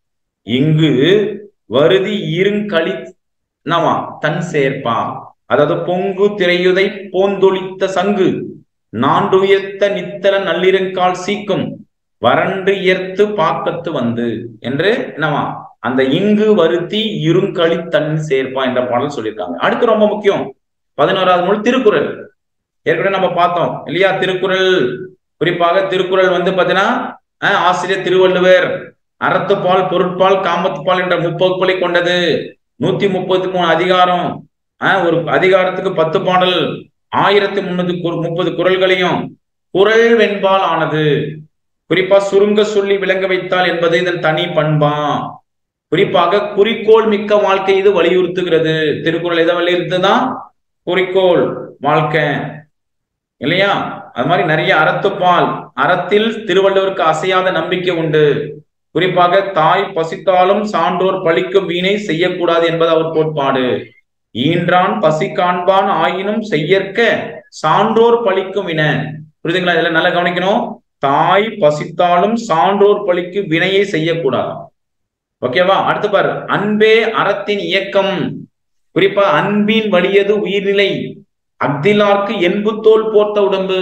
இங்கு வருதி இருங்களி நவா தன் சேர்ப்பா அதாவது பொங்கு திரையுதை போந்தொழித்த சங்கு நாண்டுயர்த்த நித்தல நள்ளிருங்கால் சீக்கும் வறண்டு இயர்த்து பாக்கத்து வந்து என்று என்னவா அந்த இங்கு வருத்தி இருங்களி தன் சேர்ப்பா என்ற பாடல் சொல்லியிருக்காங்க அடுத்து ரொம்ப முக்கியம் பதினோராவது மொழி திருக்குறள் ஏற்கனவே நம்ம பார்த்தோம் இல்லையா திருக்குறள் குறிப்பாக திருக்குறள் வந்து பாத்தீங்கன்னா ஆசிரியர் திருவள்ளுவர் அறத்துப்பால் பொருட்பால் காமத்துப்பால் என்ற முப்பகுப்புகளை கொண்டது நூத்தி முப்பத்தி மூணு அதிகாரம் ஒரு அதிகாரத்துக்கு பத்து பாடல் ஆயிரத்தி முன்னூத்தி முப்பது குரல்களையும் குரல் வெண்பால் ஆனது குறிப்பா சுருங்க சொல்லி விளங்க வைத்தால் என்பது இதன் தனி பண்பா குறிப்பாக குறிக்கோள் மிக்க வாழ்க்கை இது வலியுறுத்துகிறது திருக்குறள் எதை வலியுறுத்துதான் குறிக்கோள் வாழ்க்கை இல்லையா அது மாதிரி நிறைய அறத்துப்பால் அறத்தில் திருவள்ளுவருக்கு அசையாத நம்பிக்கை உண்டு குறிப்பாக தாய் பசித்தாலும் சான்றோர் பழிக்கும் வீணை செய்யக்கூடாது என்பது அவர் கோட்பாடு ஈன்றான் பசி காண்பான் ஆயினும் செய்யற்க சான்றோர் பழிக்கும் வின புரியுதுங்களா இதெல்லாம் நல்லா கவனிக்கணும் தாய் பசித்தாலும் சான்றோர் பழிக்கு வினையை செய்யக்கூடாதாம் ஓகேவா அடுத்து பாரு அன்பே அறத்தின் இயக்கம் குறிப்பா அன்பின் வலியது உயிர்நிலை அக்திலார்க்கு என்பு தோல் போர்த்த உடம்பு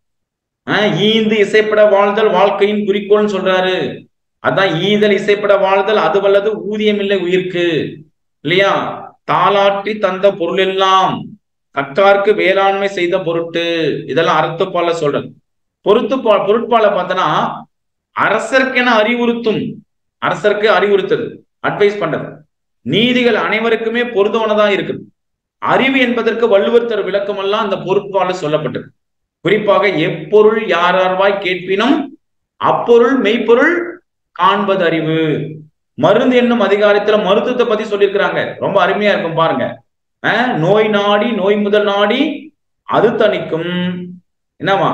ஈந்து இசைப்பட வாழ்தல் வாழ்க்கையின் குறிக்கோள்னு சொல்றாரு அதான் ஈதல் இசைப்பட வாழ்தல் அது வல்லது ஊதியம் இல்லை உயிர்க்கு இல்லையா தாளாற்றி தந்த பொருள் எல்லாம் கற்றார்க்கு வேளாண்மை செய்த பொருட்டு இதெல்லாம் அறத்துப்பால சொல்றது பொருத்துப்பா பொருட்பால பார்த்தனா அரசருக்கென அறிவுறுத்தும் அரசருக்கு அறிவுறுத்தது அட்வைஸ் பண்றது நீதிகள் அனைவருக்குமே பொருத்தமானதா இருக்குது அறிவு என்பதற்கு வள்ளுவர் தர விளக்கம் எல்லாம் அந்த பொருட்பால சொல்லப்பட்டது குறிப்பாக எப்பொருள் யாரார்வாய் கேட்பினும் அப்பொருள் மெய்ப்பொருள் காண்பது அறிவு மருந்து என்னும் அதிகாரத்துல மருத்துவத்தை பத்தி சொல்லியிருக்கிறாங்க ரொம்ப அருமையா இருக்கும் பாருங்க நோய் நாடி நோய் முதல் நாடி அது தணிக்கும் என்னவா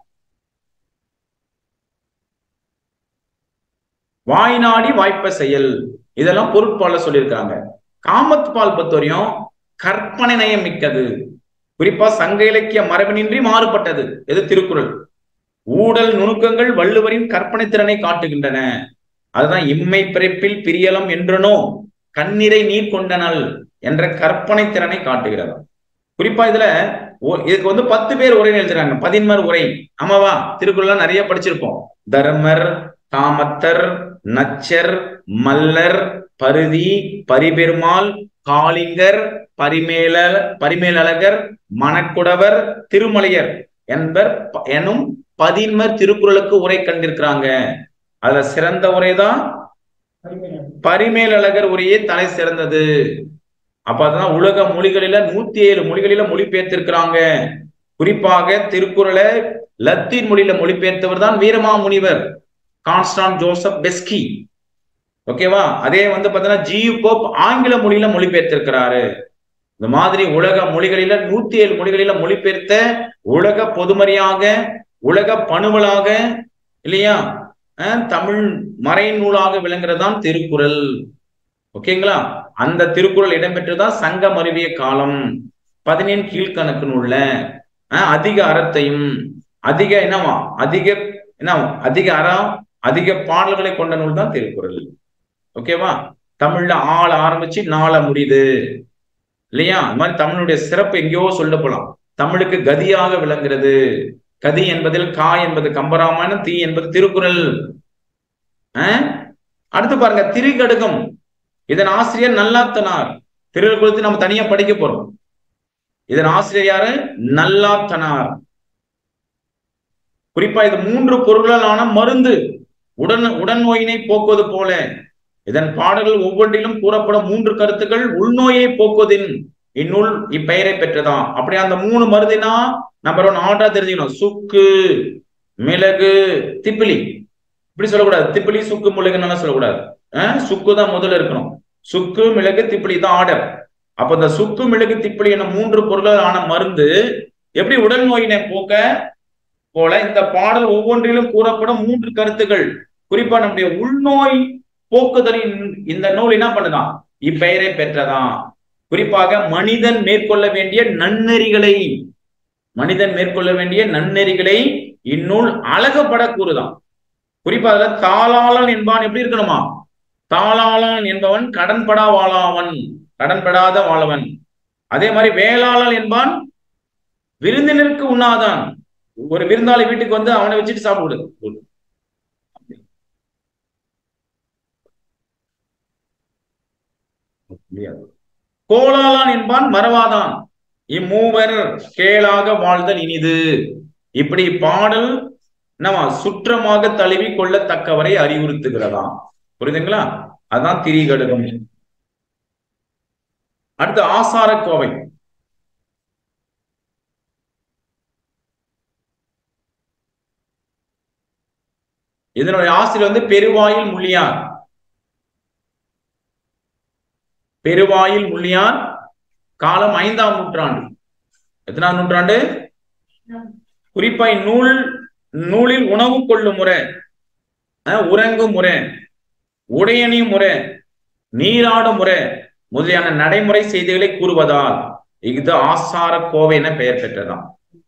வாய் நாடி வாய்ப்ப செயல் இதெல்லாம் பொருட்பால சொல்லியிருக்காங்க காமத்து பால் பொறுத்தவரையும் கற்பனை நயம் மிக்கது குறிப்பா சங்க இலக்கிய மரபினின்றி மாறுபட்டது எது திருக்குறள் ஊடல் நுணுக்கங்கள் வள்ளுவரின் கற்பனை திறனை காட்டுகின்றன அதுதான் இம்மை பிறப்பில் பிரியலம் என்றனோ கண்ணீரை நீர் கொண்டனல் என்ற கற்பனை திறனை காட்டுகிறது குறிப்பா இதுல இதுக்கு வந்து பத்து பேர் உரை எழுதுறாங்க பதின்மர் உரை ஆமாவா திருக்குறள் நிறைய படிச்சிருப்போம் தர்மர் காமத்தர் நச்சர் மல்லர் பருதி பரிபெருமாள் காளிங்கர் பரிமேல பரிமேலழகர் மணக்குடவர் திருமலையர் என்பர் எனும் பதின்மர் திருக்குறளுக்கு உரை கண்டிருக்கிறாங்க அதுல சிறந்த உரைதான் பரிமேலழகர் உரையே தலை சிறந்தது அப்ப அதுதான் உலக மொழிகளில நூத்தி ஏழு மொழிகளில மொழிபெயர்த்திருக்கிறாங்க குறிப்பாக திருக்குறளை லத்தீன் மொழியில மொழிபெயர்த்தவர் தான் வீரமாமுனிவர் கான்ஸ்டான் ஜோசப் பெஸ்கி ஓகேவா அதே வந்து பாத்தீங்கன்னா ஜி போப் ஆங்கில மொழியில மொழிபெயர்த்திருக்கிறாரு இந்த மாதிரி உலக மொழிகளில நூத்தி ஏழு மொழிகளில மொழிபெயர்த்த உலக பொதுமறையாக உலக பணுவலாக இல்லையா அஹ், தமிழ் மறைநூலாக விளங்குறதுதான் திருக்குறள் ஓகேங்களா அந்த திருக்குறள் இடம்பெற்றதான் சங்கம் அறிவிய காலம் பதினேழு கீழ்கணக்கு நூல்ல அஹ், அதிக அறத்தையும் அதிக என்னவா அதிக என்ன அதிக அறம் அதிக பாடல்களை கொண்ட நூல் தான் திருக்குறள் ஓகேவா தமிழ்ல ஆள் ஆரம்பிச்சு நாள முடியுது இல்லையா இந்த மாதிரி தமிழுடைய சிறப்பு எங்கேயோ சொல்ல போலாம் தமிழுக்கு கதியாக விளங்குறது கதி என்பதில் கா என்பது கம்பராமாயணம் தீ என்பது திருக்குறள் அஹ்? அடுத்து பாருங்க திரிகடுகம் இதன் ஆசிரியர் நல்லாத்தனார் திருக்குறள் நம்ம தனியா படிக்க போறோம் இதன் ஆசிரியர் யாரு நல்லாத்தனார் குறிப்பா இது மூன்று பொருளாலான மருந்து உடன் உடன் நோயினை போக்குவது போல இதன் பாடல்கள் ஒவ்வொன்றிலும் கூறப்படும் மூன்று கருத்துக்கள் உள்நோயை போக்குவதின் இந்நூல் இப்பெயரை பெற்றதாம் அப்படி அந்த மூணு மருந்தினா நம்பர் ஒன் ஆர்டரா தெரிஞ்சுக்கணும் சுக்கு மிளகு திப்பிலி இப்படி சொல்லக்கூடாது திப்பிலி சுக்கு மிளகுன்னு சொல்லக்கூடாது அஹ் சுக்கு தான் முதல்ல இருக்கணும் சுக்கு மிளகு திப்பிலி தான் ஆர்டர் அப்ப இந்த சுக்கு மிளகு திப்பிலி என மூன்று பொருளால் ஆன மருந்து எப்படி உடல் நோயினை போக்க போல இந்த பாடல் ஒவ்வொன்றிலும் கூறப்படும் மூன்று கருத்துக்கள் குறிப்பா நம்முடைய உள்நோய் போக்குதலின் இந்த நூல் என்ன பண்ணுதான் இப்பெயரை பெற்றதாம் குறிப்பாக மனிதன் மேற்கொள்ள வேண்டிய நன்னெறிகளை மனிதன் மேற்கொள்ள வேண்டிய நன்னெறிகளை இந்நூல் அழகப்பட கூறுதான் குறிப்பாக தாளாளன் என்பான் எப்படி இருக்கணுமா தாளாளன் என்பவன் கடன்படா வாழாவன் கடன்படாத வாழவன் அதே மாதிரி வேளாளன் என்பான் விருந்தினருக்கு உண்ணாதான் ஒரு விருந்தாளி வீட்டுக்கு வந்து அவனை வச்சுட்டு சாப்பிடு கோலாளான் என்பான் மறவாதான் இம்மூவர் கேளாக வாழ்தல் இனிது இப்படி பாடல் நம்ம சுற்றமாக தழுவி கொள்ளத்தக்கவரை அறிவுறுத்துகிறதாம் புரியுதுங்களா அதான் திரிகடுகம் அடுத்து ஆசார கோவை இதனுடைய ஆசிரியர் வந்து பெருவாயில் முள்ளியார் பெருவாயில் முள்ளியார் காலம் ஐந்தாம் நூற்றாண்டு எத்தனாம் நூற்றாண்டு குறிப்பா நூல் நூலில் உணவு கொள்ளும் முறை அஹ், உறங்கும் முறை உடையணி முறை நீராடும் முறை முதலியான நடைமுறை செய்திகளை கூறுவதால் இது ஆசார கோவை என பெயர் பெற்றதாம்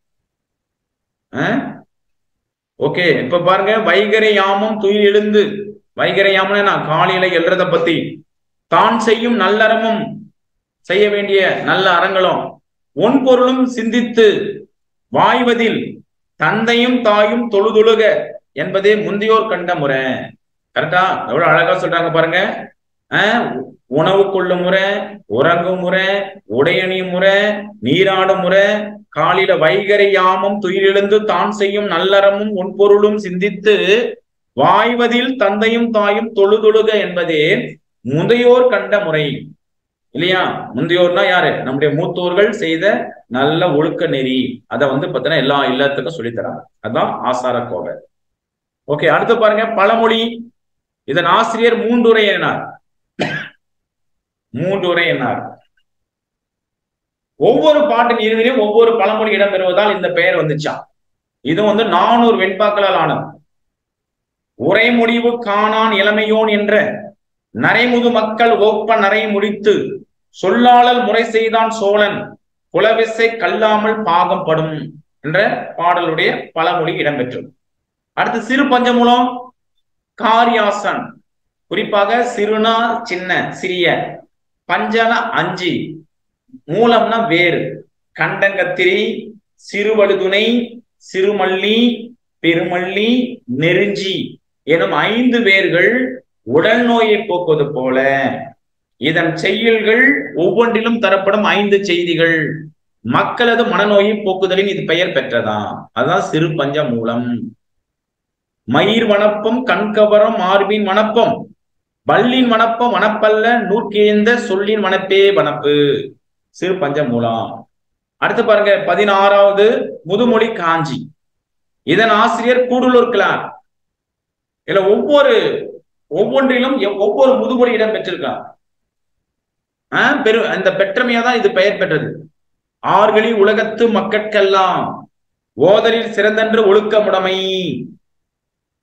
ஓகே இப்ப பாருங்க வைகரை யாமம் துயில் எழுந்து வைகரை யாமம்னா நான் காலையில எழுறத பத்தி தான் செய்யும் நல்லறமும் செய்ய வேண்டிய நல்ல அறங்களும் ஒன் பொருளும் சிந்தித்து வாய்வதில் தந்தையும் தாயும் தொழுதொழுக என்பதே முந்தையோர் கண்ட முறை கரெக்டா எவ்வளவு அழகா சொல்றாங்க பாருங்க ஆஹ் உணவு கொள்ளும் முறை உறங்கும் முறை உடையணியும் முறை நீராடும் முறை காலில வைகரை யாமம் துயிலெழுந்து தான் செய்யும் நல்லறமும் உன்பொருளும் சிந்தித்து வாய்வதில் தந்தையும் தாயும் தொழுதொழுக என்பதே முந்தையோர் கண்ட முறை இல்லையா முந்தையோர்னா யாரு நம்முடைய மூத்தோர்கள் செய்த நல்ல ஒழுக்க நெறி அதை வந்து பார்த்தீங்கன்னா எல்லா இல்லத்துக்கும் சொல்லித்தராங்க அதான் ஆசார கோவை ஓகே அடுத்து பாருங்க பழமொழி இதன் ஆசிரியர் மூன்றுரை என்னார் மூன்றுரை என்னார் ஒவ்வொரு பாட்டின் இறுதியிலும் ஒவ்வொரு பழமொழி இடம்பெறுவதால் இந்த பெயர் வந்துச்சாம் இது வந்து நானூறு வெண்பாக்களால் ஆனது உரை முடிவு காணான் இளமையோன் என்ற நரைமுது மக்கள் ஒப்ப நரை முடித்து சொல்லாளல் முறை செய்தான் சோழன் குலவிசை கல்லாமல் பாகம் படும் என்ற பாடலுடைய பழமொழி இடம்பெற்றது அடுத்து சிறு பஞ்சமூலம் காரியாசன் குறிப்பாக சிறுனா சின்ன சிறிய பஞ்சன அஞ்சு மூலம்னா வேறு கண்டங்கத்திரி சிறுவடுதுணை சிறுமல்லி பெருமல்லி நெருஞ்சி எனும் ஐந்து வேர்கள் உடல் நோயை போக்குவது போல இதன் செய்யுள்கள் ஒவ்வொன்றிலும் தரப்படும் ஐந்து செய்திகள் மக்களது மனநோயை போக்குதலின் இது பெயர் பெற்றதாம் அதுதான் சிறு பஞ்ச மூலம் மயிர் வனப்பம் கண்கவரம் மார்பின் வனப்பம் வல்லின் வனப்பம் வனப்பல்ல நூற்கேந்த சொல்லின் வனப்பே வனப்பு சிறு பஞ்ச மூலம் அடுத்து பாருங்க பதினாறாவது முதுமொழி காஞ்சி இதன் ஆசிரியர் கூடுலூர் கிளார் இதுல ஒவ்வொரு ஒவ்வொன்றிலும் எவ்- ஒவ்வொரு முதுமொழி இடம் பெற்றிருக்கான் ஆஹ் பெரு அந்த பெற்றமையா தான் இது பெயர் பெற்றது ஆர்களி உலகத்து மக்கட்கெல்லாம் ஓதலில் சிறந்தன்று ஒழுக்கமுடைமை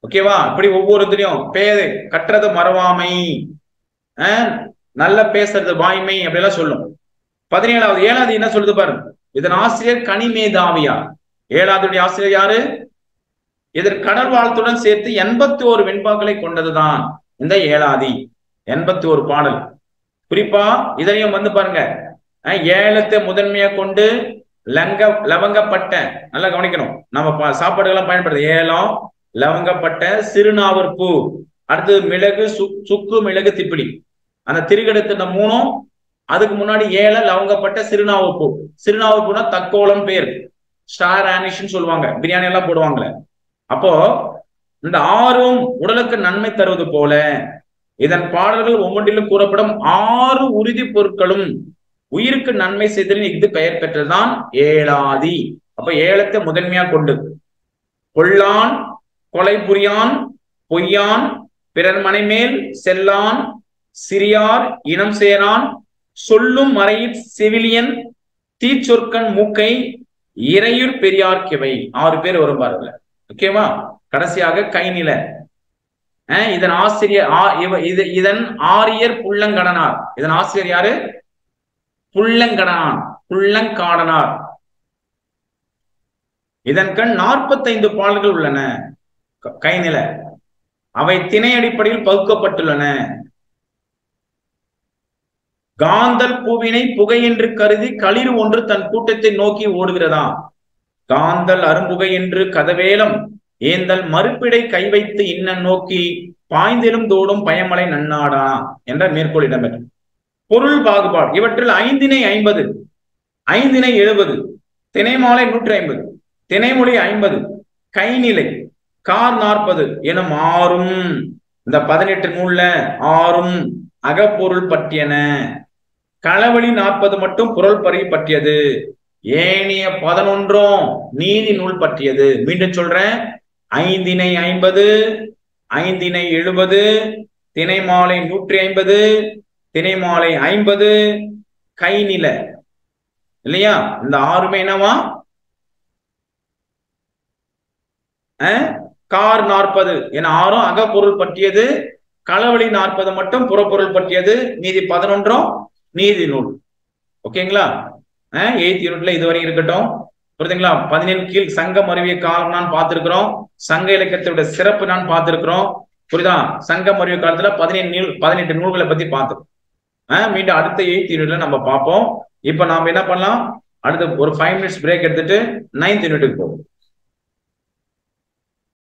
ஓகேவா இப்படி ஒவ்வொருத்தரையும் பேரு கட்டுறது மறவாமை ஆஹ் நல்ல பேசுறது வாய்மை அப்படியெல்லாம் சொல்லும் பதினேழாவது ஏழாவது என்ன சொல்லுது பாருங்க இதன் ஆசிரியர் கனிமேதாவியா ஏழாவதுடைய ஆசிரியர் யாரு இதற்கு கடல் வாழ்த்துடன் சேர்த்து எண்பத்தி ஒரு வெண்பாக்களை கொண்டதுதான் இந்த ஏழாதி எண்பத்தி ஒரு பாடல் குறிப்பா இதனையும் வந்து பாருங்க அஹ் ஏலத்தை முதன்மையா கொண்டு லங்க லவங்கப்பட்ட நல்லா கவனிக்கணும் நம்ம ப- சாப்பாடுகள்லாம் பயன்படுது ஏலம் லவங்கப்பட்ட சிறுநாவற்பூ அடுத்தது மிளகு சுக் சுக்கு மிளகு திப்பிலி அந்த திருகடுத்து இந்த மூணும் அதுக்கு முன்னாடி ஏல லவங்கப்பட்ட சிறுநாவற்பூ சிறுநாவற்பூனா தக்கோலம் பேர் ஸ்டார் ஆனிஷன் சொல்லுவாங்க பிரியாணி எல்லாம் போடுவாங்களே அப்போ இந்த ஆறும் உடலுக்கு நன்மை தருவது போல இதன் பாடல்கள் ஒவ்வொன்றிலும் கூறப்படும் ஆறு உறுதி பொருட்களும் உயிருக்கு நன்மை செய்தலின் இது பெயர் பெற்றதுதான் ஏழாதி அப்ப ஏலத்தை முதன்மையா கொண்டு கொள்ளான் கொலை புரியான் பொய்யான் பிறர் மனைமேல் செல்லான் சிறியார் இனம் சேரான் சொல்லும் மறையில் செவிலியன் தீச்சொற்கண் மூக்கை இறையூர் பெரியார் கிவை ஆறு பேர் வரும் பாருங்க ஓகேவா கடைசியாக கைநில அஹ் இதன் ஆசிரியர் ஆ- இவ- இது இதன் ஆரியர் புள்ளங்கடனார் இதன் ஆசிரியர் யாரு புள்ளங்கடனான் புள்ளங்காடனார் இதன் கண் நாற்பத்தைந்து பாடல்கள் உள்ளன க- கைநில அவை திணை அடிப்படையில் பகுக்கப்பட்டுள்ளன காந்தல் பூவினை புகை என்று கருதி களிர் ஒன்று தன் கூட்டத்தை நோக்கி ஓடுகிறதா காந்தல் அரும்புகை என்று கதவேலம் ஏந்தல் மறுப்பிடை கை வைத்து இன்ன நோக்கி பாய்ந்திலும் தோடும் பயமலை நன்னாடா என்ற மேற்கோள் இடம்பெற்றது பொருள் பாகுபாடு இவற்றில் ஐந்தினை ஐம்பது ஐந்தினை எழுபது திணைமாலை நூற்றி ஐம்பது திணைமொழி ஐம்பது கைநிலை கார் நாற்பது எனும் ஆறும் இந்த பதினெட்டு நூல்ல ஆறும் அகப்பொருள் பற்றியன களவழி நாற்பது மட்டும் பொருள் பறி பற்றியது ஏனைய பதினொன்றும் நீதி நூல் பற்றியது மீண்டும் சொல்றேன் ஐந்தினை ஐம்பது ஐந்தினை எழுபது திணைமாலை நூற்றி ஐம்பது திணைமாலை ஐம்பது கைநில இல்லையா இந்த ஆறுமே என்னவா அஹ், கார் நாற்பது என ஆறும் அகப்பொருள் பற்றியது களவழி நாற்பது மட்டும் புறப்பொருள் பற்றியது மீதி பதினொன்றும் நீதி நூல் ஓகேங்களா எயித் யூனிட்ல இதுவரை இருக்கட்டும் புரியுதுங்களா பதினேழு கீழ் சங்கம் அறிவிய காலம் நான் பார்த்திருக்கிறோம் சங்க இலக்கியத்தோட சிறப்பு நான் பார்த்திருக்கிறோம் புரியுதா சங்கம் அறிவிய காலத்துல பதினேழு நூல் பதினெட்டு நூல்களை பத்தி பார்த்தோம் ஆஹ் மீண்டும் அடுத்த எயித் யூனிட்ல நம்ம பார்ப்போம் இப்ப நாம என்ன பண்ணலாம் அடுத்து ஒரு ஃபைவ் மினிட்ஸ் பிரேக் எடுத்துட்டு நைன்த் யூனிட்டுக்கு போவோம்